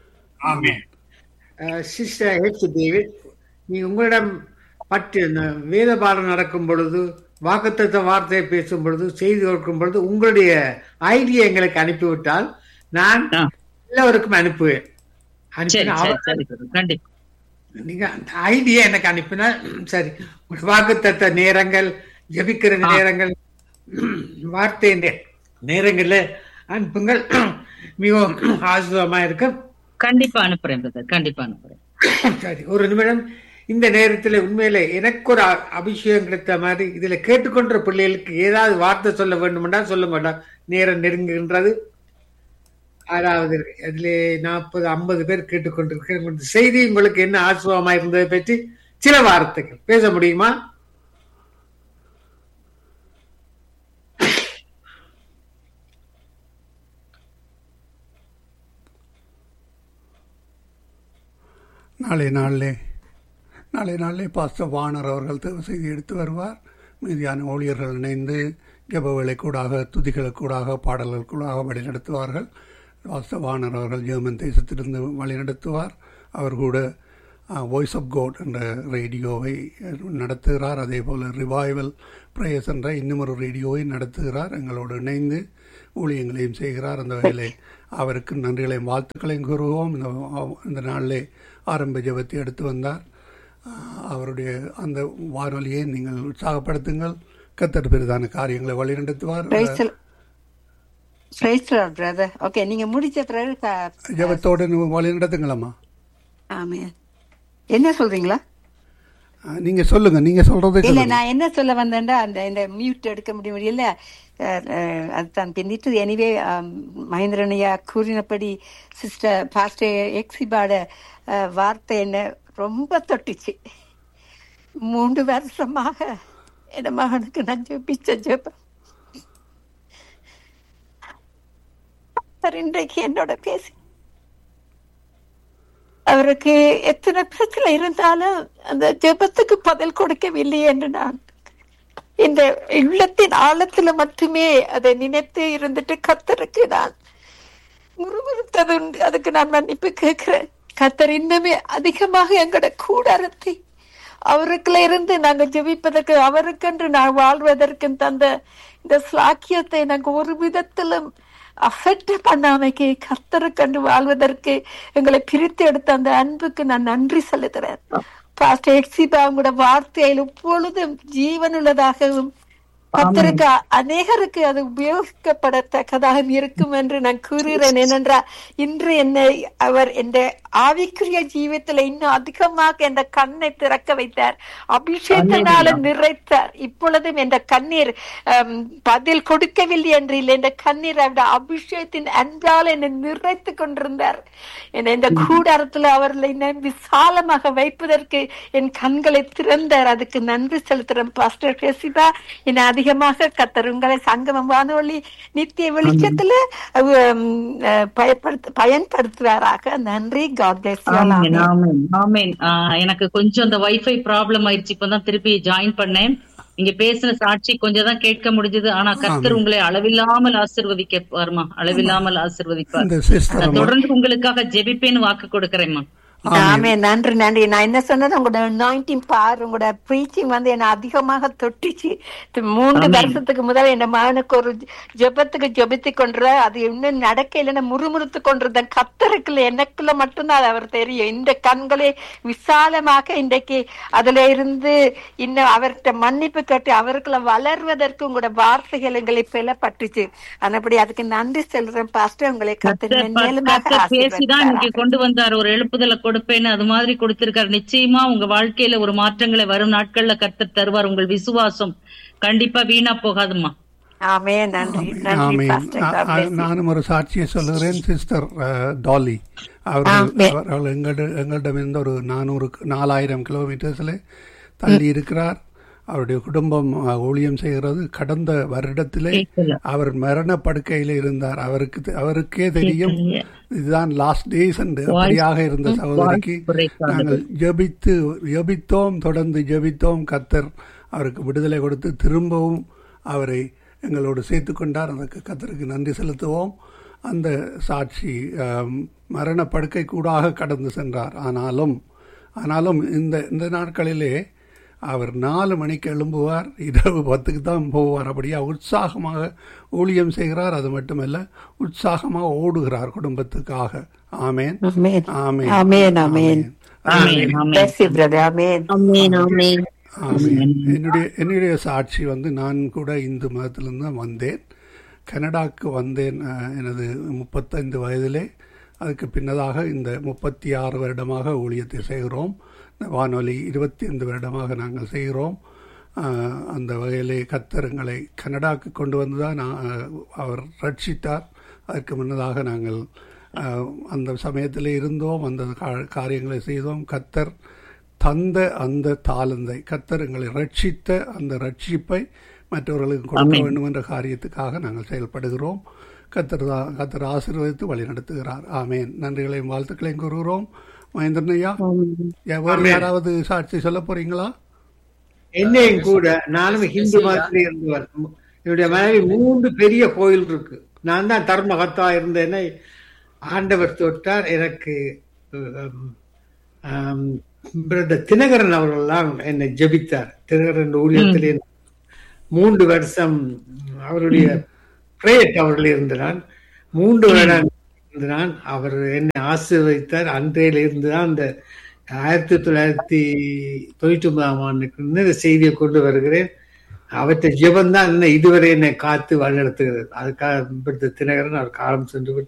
சிஸ்டர் ஹெச் டேவிட் நீ உங்களிடம் பற்றி இந்த வேத பாடம் நடக்கும் பொழுது வாக்குத்தத்த வார்த்தையை பேசும் பொழுது செய்தி கொடுக்கும் பொழுது உங்களுடைய ஐடியா எங்களுக்கு அனுப்பிவிட்டால் நான் ஆ. எல்லோருக்கும் அனுப்புவேன் சரி அனுப்பினா சரி அவர் சரி brother. கண்டிப்பா நீங்க அந்த ஐடியா எனக்கு அனுப்பினா சரி வாக்குத்தத்த நேரங்கள் ஜெபிக்கிற நேரங்கள் வார்த்தை நே- நேரங்கள்ல அனுப்புங்கள் மிகவும் ஆசுவமா இருக்கும் கண்டிப்பா அனுப்புறேன் பிரதர் கண்டிப்பா அனுப்புறேன் சரி ஒரு நிமிடம் இந்த நேரத்தில் உண்மையிலே எனக்கு ஒரு அ- அபிஷேகம் கிடைத்த மாதிரி இதுல கேட்டுக்கொண்ட பிள்ளைகளுக்கு ஏதாவது வார்த்தை சொல்ல வேண்டுமென்றா சொல்ல மாட்டான் நேரம் நெருங்குகின்றது அதாவது அதிலே நாற்பது ஐம்பது பேர் கேட்டுக்கொண்டிருக்கிறேன் இந்த செய்தி உங்களுக்கு என்ன ஆசுவமா இருந்ததை பற்றி சில வார்த்தைகள் பேச முடியுமா நாளை நாளிலே நாளை நாளிலே பாஸ்டர் வாணர் அவர்கள் தேர்வு செய்து எடுத்து வருவார் மீதியான ஊழியர்கள் இணைந்து ஜெபவேளை கூடாக துதிகளுக்கு கூடாக பாடல்கள் கூடாக வழிநடத்துவார்கள் பாஸ்டர் வாணர் அவர்கள் ஜெர்மன் தேசத்திலிருந்து வழிநடத்துவார் அவர் கூட வாய்ஸ் ஆஃப் கோட் என்ற ரேடியோவை நடத்துகிறார் அதே போல் ரிவைவல் பிரேயர்ஸ் என்ற இன்னும் ஒரு ரேடியோவை நடத்துகிறார் எங்களோடு இணைந்து ஊழியங்களையும் செய்கிறார் அந்த வகையிலே அவருக்கு நன்றிகளையும் வாழ்த்துக்களையும் கூறுவோம் இந்த இந்த நாளிலே ஆரம்ப ஜெபத்தை எடுத்து வந்தார் ஆஹ் அவருடைய அந்த வானொலியை நீங்கள் உற்சாகப்படுத்துங்கள் கத்தர் பெரிதான காரியங்களை வழிநடத்துவார் பிரதர் ஓகே நீங்க முடிச்ச பிறகு க- ஜெபத்தோடு வழிநடத்துங்களம்மா ஆமே என்ன சொல்றீங்களா ஆஹ் நீங்க சொல்லுங்க நீங்க சொல்றதை இல்ல சொல்லுங்க நான் என்ன சொல்ல வந்தேன்டா அந்த இந்த மியூட் எடுக்க முடிய முடியல அஹ், அஹ், அதுதான் பின்னிட்டு எனிவே மகேந்திரனையா கூறினபடி சிஸ்டர் பாஸ்டர் எக்ஸிபாட அஹ், வார்த்தை என்ன ரொம்ப தொட்டுச்சு மூன்று வருஷமாக என் மகனுக்கு நான் ஜெபிச்ச ஜெபம் அவர் இன்றைக்கு என்னோட பேசி அவருக்கு எத்தனை பிரச்சனை இருந்தாலும் அந்த ஜெபத்துக்கு பதில் கொடுக்கவில்லை என்று நான் இந்த உள்ளத்தின் ஆழத்துல மட்டுமே அதை நினைத்து இருந்துட்டு கத்தருக்கு நான் முறுமுறுத்தது உண்டு அதுக்கு நான் மன்னிப்பு கேட்கிறேன் கத்தர் இன்னுமே அதிகமாக எங்களோட கூடாரத்தை அவருக்குள்ள இருந்து நாங்க ஜெபிப்பதற்கு அவருக்கென்று நான் வாழ்வதற்கு தந்த இந்த ஸ்லாக்கியத்தை நாங்க ஒரு விதத்திலும் அஃபெக்ட் பண்ணாமைக்கு கர்த்தரை கண்டு வாழ்வதற்கு எங்களை பிரித்து எடுத்த அந்த அன்புக்கு நான் நன்றி செலுத்துறேன் பாஸ்டர் எக்ஸிபா உங்களோட வார்த்தையில் எப்பொழுதும் ஜீவனுள்ளதாகவும் கர்த்தருக்கு அ- அநேகருக்கு அது உபயோகிக்கப்படத்தக்கதாக இருக்கும் என்று நான் கூறுகிறேன் ஏனென்றால் இன்று என்னை அவர் என்ற ஆவிக்குரிய ஜீவியத்துல இன்னும் அதிகமாக என்ற கண்ணை திறக்க வைத்தார் அபிஷேகத்தினால நிறைத்தார் இப்பொழுதும் என்ற கண்ணீர் அம், பதில் கொடுக்கவில்லை என்று இல்லை என்ற கண்ணீர் அவருடைய அபிஷேகத்தின் அன்பால் என்னை நிறைத்து கொண்டிருந்தார் என்னை இந்த கூடாரத்துல அவர்களை என்னை விசாலமாக வைப்பதற்கு என் கண்களை திறந்தார் அதுக்கு நன்றி செலுத்துறேன் பாஸ்டர் கேசிதா என்னை அதிகமாக கத்தர் உங்களை சங்கமம் வானொலி நித்திய வெளிச்சத்துல உம், அஹ், பயன்படுத்த பயன்படுத்துவாராக நன்றி காட் பிளஸ் ஆமென், ஆமென், ஆமென். ஆ, எனக்கு கொஞ்சம் அந்த வைஃபை ப்ராப்ளம் ஆயிடுச்சு இப்பதான் திருப்பி ஜாயின் பண்ணேன் நீங்க பேசின சாட்சி கொஞ்சம் தான் கேட்க முடிஞ்சது ஆனா கர்த்தர் உங்களை அளவில்லாமல் ஆசிர்வதிக்க வருமா அளவில்லாமல் ஆசிர்வதிப்பார் இந்த சிஸ்டர் நான் தொடர்ந்து உங்களுக்காக ஜெபிப்பேன்னு வாக்கு கொடுக்கறேன்மா ஆமே நன்றி நன்றி நான் என்ன சொன்னது உங்களோட நைன்டீன் பார் உங்களோட ப்ரீச்சிங் வந்து என்ன அதிகமாக தொட்டுச்சு இது மூன்று வருஷத்துக்கு முதல் என் மகனுக்கு ஒரு ஜெபத்துக்கு ஜெபித்து கொண்டு அது இன்னும் நடக்க இல்லைன்னா முறுமுறுத்து கொண்டிருந்தேன் கத்தருக்குள்ள எனக்குள்ள மட்டும்தான் அது அவர் தெரியும் இந்த கண்களே விசாலமாக இன்றைக்கு அதுல இருந்து இன்னும் அவர்கிட்ட மன்னிப்பு கேட்டு அவருக்குள்ள வளர்வதற்கு உங்களோட வார்த்தைகள் எங்களை பெலப்பட்டுச்சு அதன்படி அதுக்கு நன்றி செல்றேன் பாஸ்டர் உங்களை கத்தர் மேலுமாக கர்த்தர் பேசிதான் இன்னைக்கு ஆசீர்வதிப்பாராக. கொண்டு வந்தார் ஒரு எழுப்புதலை கொடுப்பேன்னு அது மாதிரி கொடுத்திருக்காரு நிச்சயமா உங்க வாழ்க்கையில ஒரு மாற்றங்களை வரும் நாட்கள்ல கர்த்தர் தருவார் உங்கள் விசுவாசம் கண்டிப்பா வீணா போகாதுமா ஆமே நன்றி நன்றி ஆமீன் பாஸ்டர் நா- God bless you. நானும் ஒரு சாட்சியை சொல்லுகிறேன் சிஸ்டர் டாலி அவர்கள் ஆமென். அவர்கள் எங்களிடம் எங்களிடமிருந்து ஒரு நானூறு நாலாயிரம் கிலோமீட்டர்ஸில் தள்ளி இருக்கிறார் அவருடைய குடும்பம் அஹ், ஊழியம் செய்கிறது கடந்த வருடத்திலே கேட்கல. அவர் மரண படுக்கையில் இருந்தார் அவருக்கு தெ- அவருக்கே தெரியும் இதுதான் லாஸ்ட் டேஸ் என்று அப்படியாக இருந்த சகோதரிக்கு வாய்ப்பு குறைக்காதது. நாங்கள் ஜெபித்து ஜெபித்தோம் தொடர்ந்து ஜெபித்தோம் கத்தர் அவருக்கு விடுதலை கொடுத்து திரும்பவும் அவரை எங்களோடு சேர்த்து கொண்டார் அதற்கு கத்தருக்கு நன்றி செலுத்துவோம் அந்த சாட்சி ஆம், மரண படுக்கை கூடாக கடந்து சென்றார் ஆனாலும் ஆனாலும் இந்த இந்த நாட்களிலே அவர் நாலு மணிக்கு எழும்புவார் இரவு பத்துக்கு தான் போவார் அப்படியா உற்சாகமாக ஊழியம் செய்கிறார் அது மட்டுமல்ல உற்சாகமாக ஓடுகிறார் குடும்பத்துக்காக ஆமேன் Amen. Amen Amen, amen. Amen, amen. Bless you, brother. Amen. ஆமென், ஆமென். ஆமென். என்னுடைய என்னுடைய சாட்சி வந்து நான் கூட இந்து மதத்திலிருந்து தான் வந்தேன் கனடாக்கு வந்தேன் அஹ், எனது முப்பத்தைந்து வயதிலே அதுக்கு பின்னதாக இந்த முப்பத்தி ஆறு வருடமாக ஊழியத்தை செய்கிறோம் இந்த வானொலி இருபத்தி ஐந்து வருடமாக நாங்கள் செய்கிறோம் ஆஹ், அந்த வகையிலே கத்தருங்களை கனடாக்கு கொண்டு வந்துதான் நான் அவர் ரட்சித்தார் அதற்கு முன்னதாக நாங்கள் ஆஹ், அந்த சமயத்தில் இருந்தோம் அந்த கா- காரியங்களை செய்தோம் கத்தர் தந்த அந்த தாளந்தை கத்தர் எங்களை ரட்சித்த அந்த ரட்சிப்பை மற்றவர்களுக்கு கொடுக்க ஆமென். வேண்டும் என்ற காரியத்துக்காக நாங்கள் செயல்படுகிறோம் கத்தர் தான் கத்தர் ஆசீர்வதித்து வழி நடத்துகிறார் ஆமேன் நன்றிகளையும் வாழ்த்துக்களையும் கூறுகிறோம் மகேந்திரன் ஐயா யா- வேறு ஆமென். யாராவது சாட்சி சொல்ல போறீங்களா என்னையும் கூட நானும் ஹிந்து மதத்திலே இருந்தவர் என்னுடைய மனைவி மூன்று பெரிய கோயில் இருக்கு நான் தான் தர்மகத்தா இருந்தேனே ஆண்டவர் தொட்டார் எனக்கு ஹம், ஹம், பிரதர் தினகரன் அவர்கள்லாம் என்னை ஜெபித்தார் தினகரன் ஊழியத்திலே மூன்று வருஷம் அவருடைய பிரேயட் அவர்கள் இருந்த நான் மூன்று வருடம் இருந்து நான் அவர் என்னை ஆசீர்வதித்தார் அன்றையில இருந்து தான் அந்த ஆயிரத்தி தொள்ளாயிரத்தி தொண்ணூற்றி ஒன்பதாம் ஆண்டுக்கு இந்த செய்தியை கொண்டு வருகிறேன் அவற்றை ஜெபம் தான் என்ன இதுவரை என்னை காத்து வழிநடத்துகிறது அதுக்காக தினகரன் அவர் காலம் சென்று விட்டார்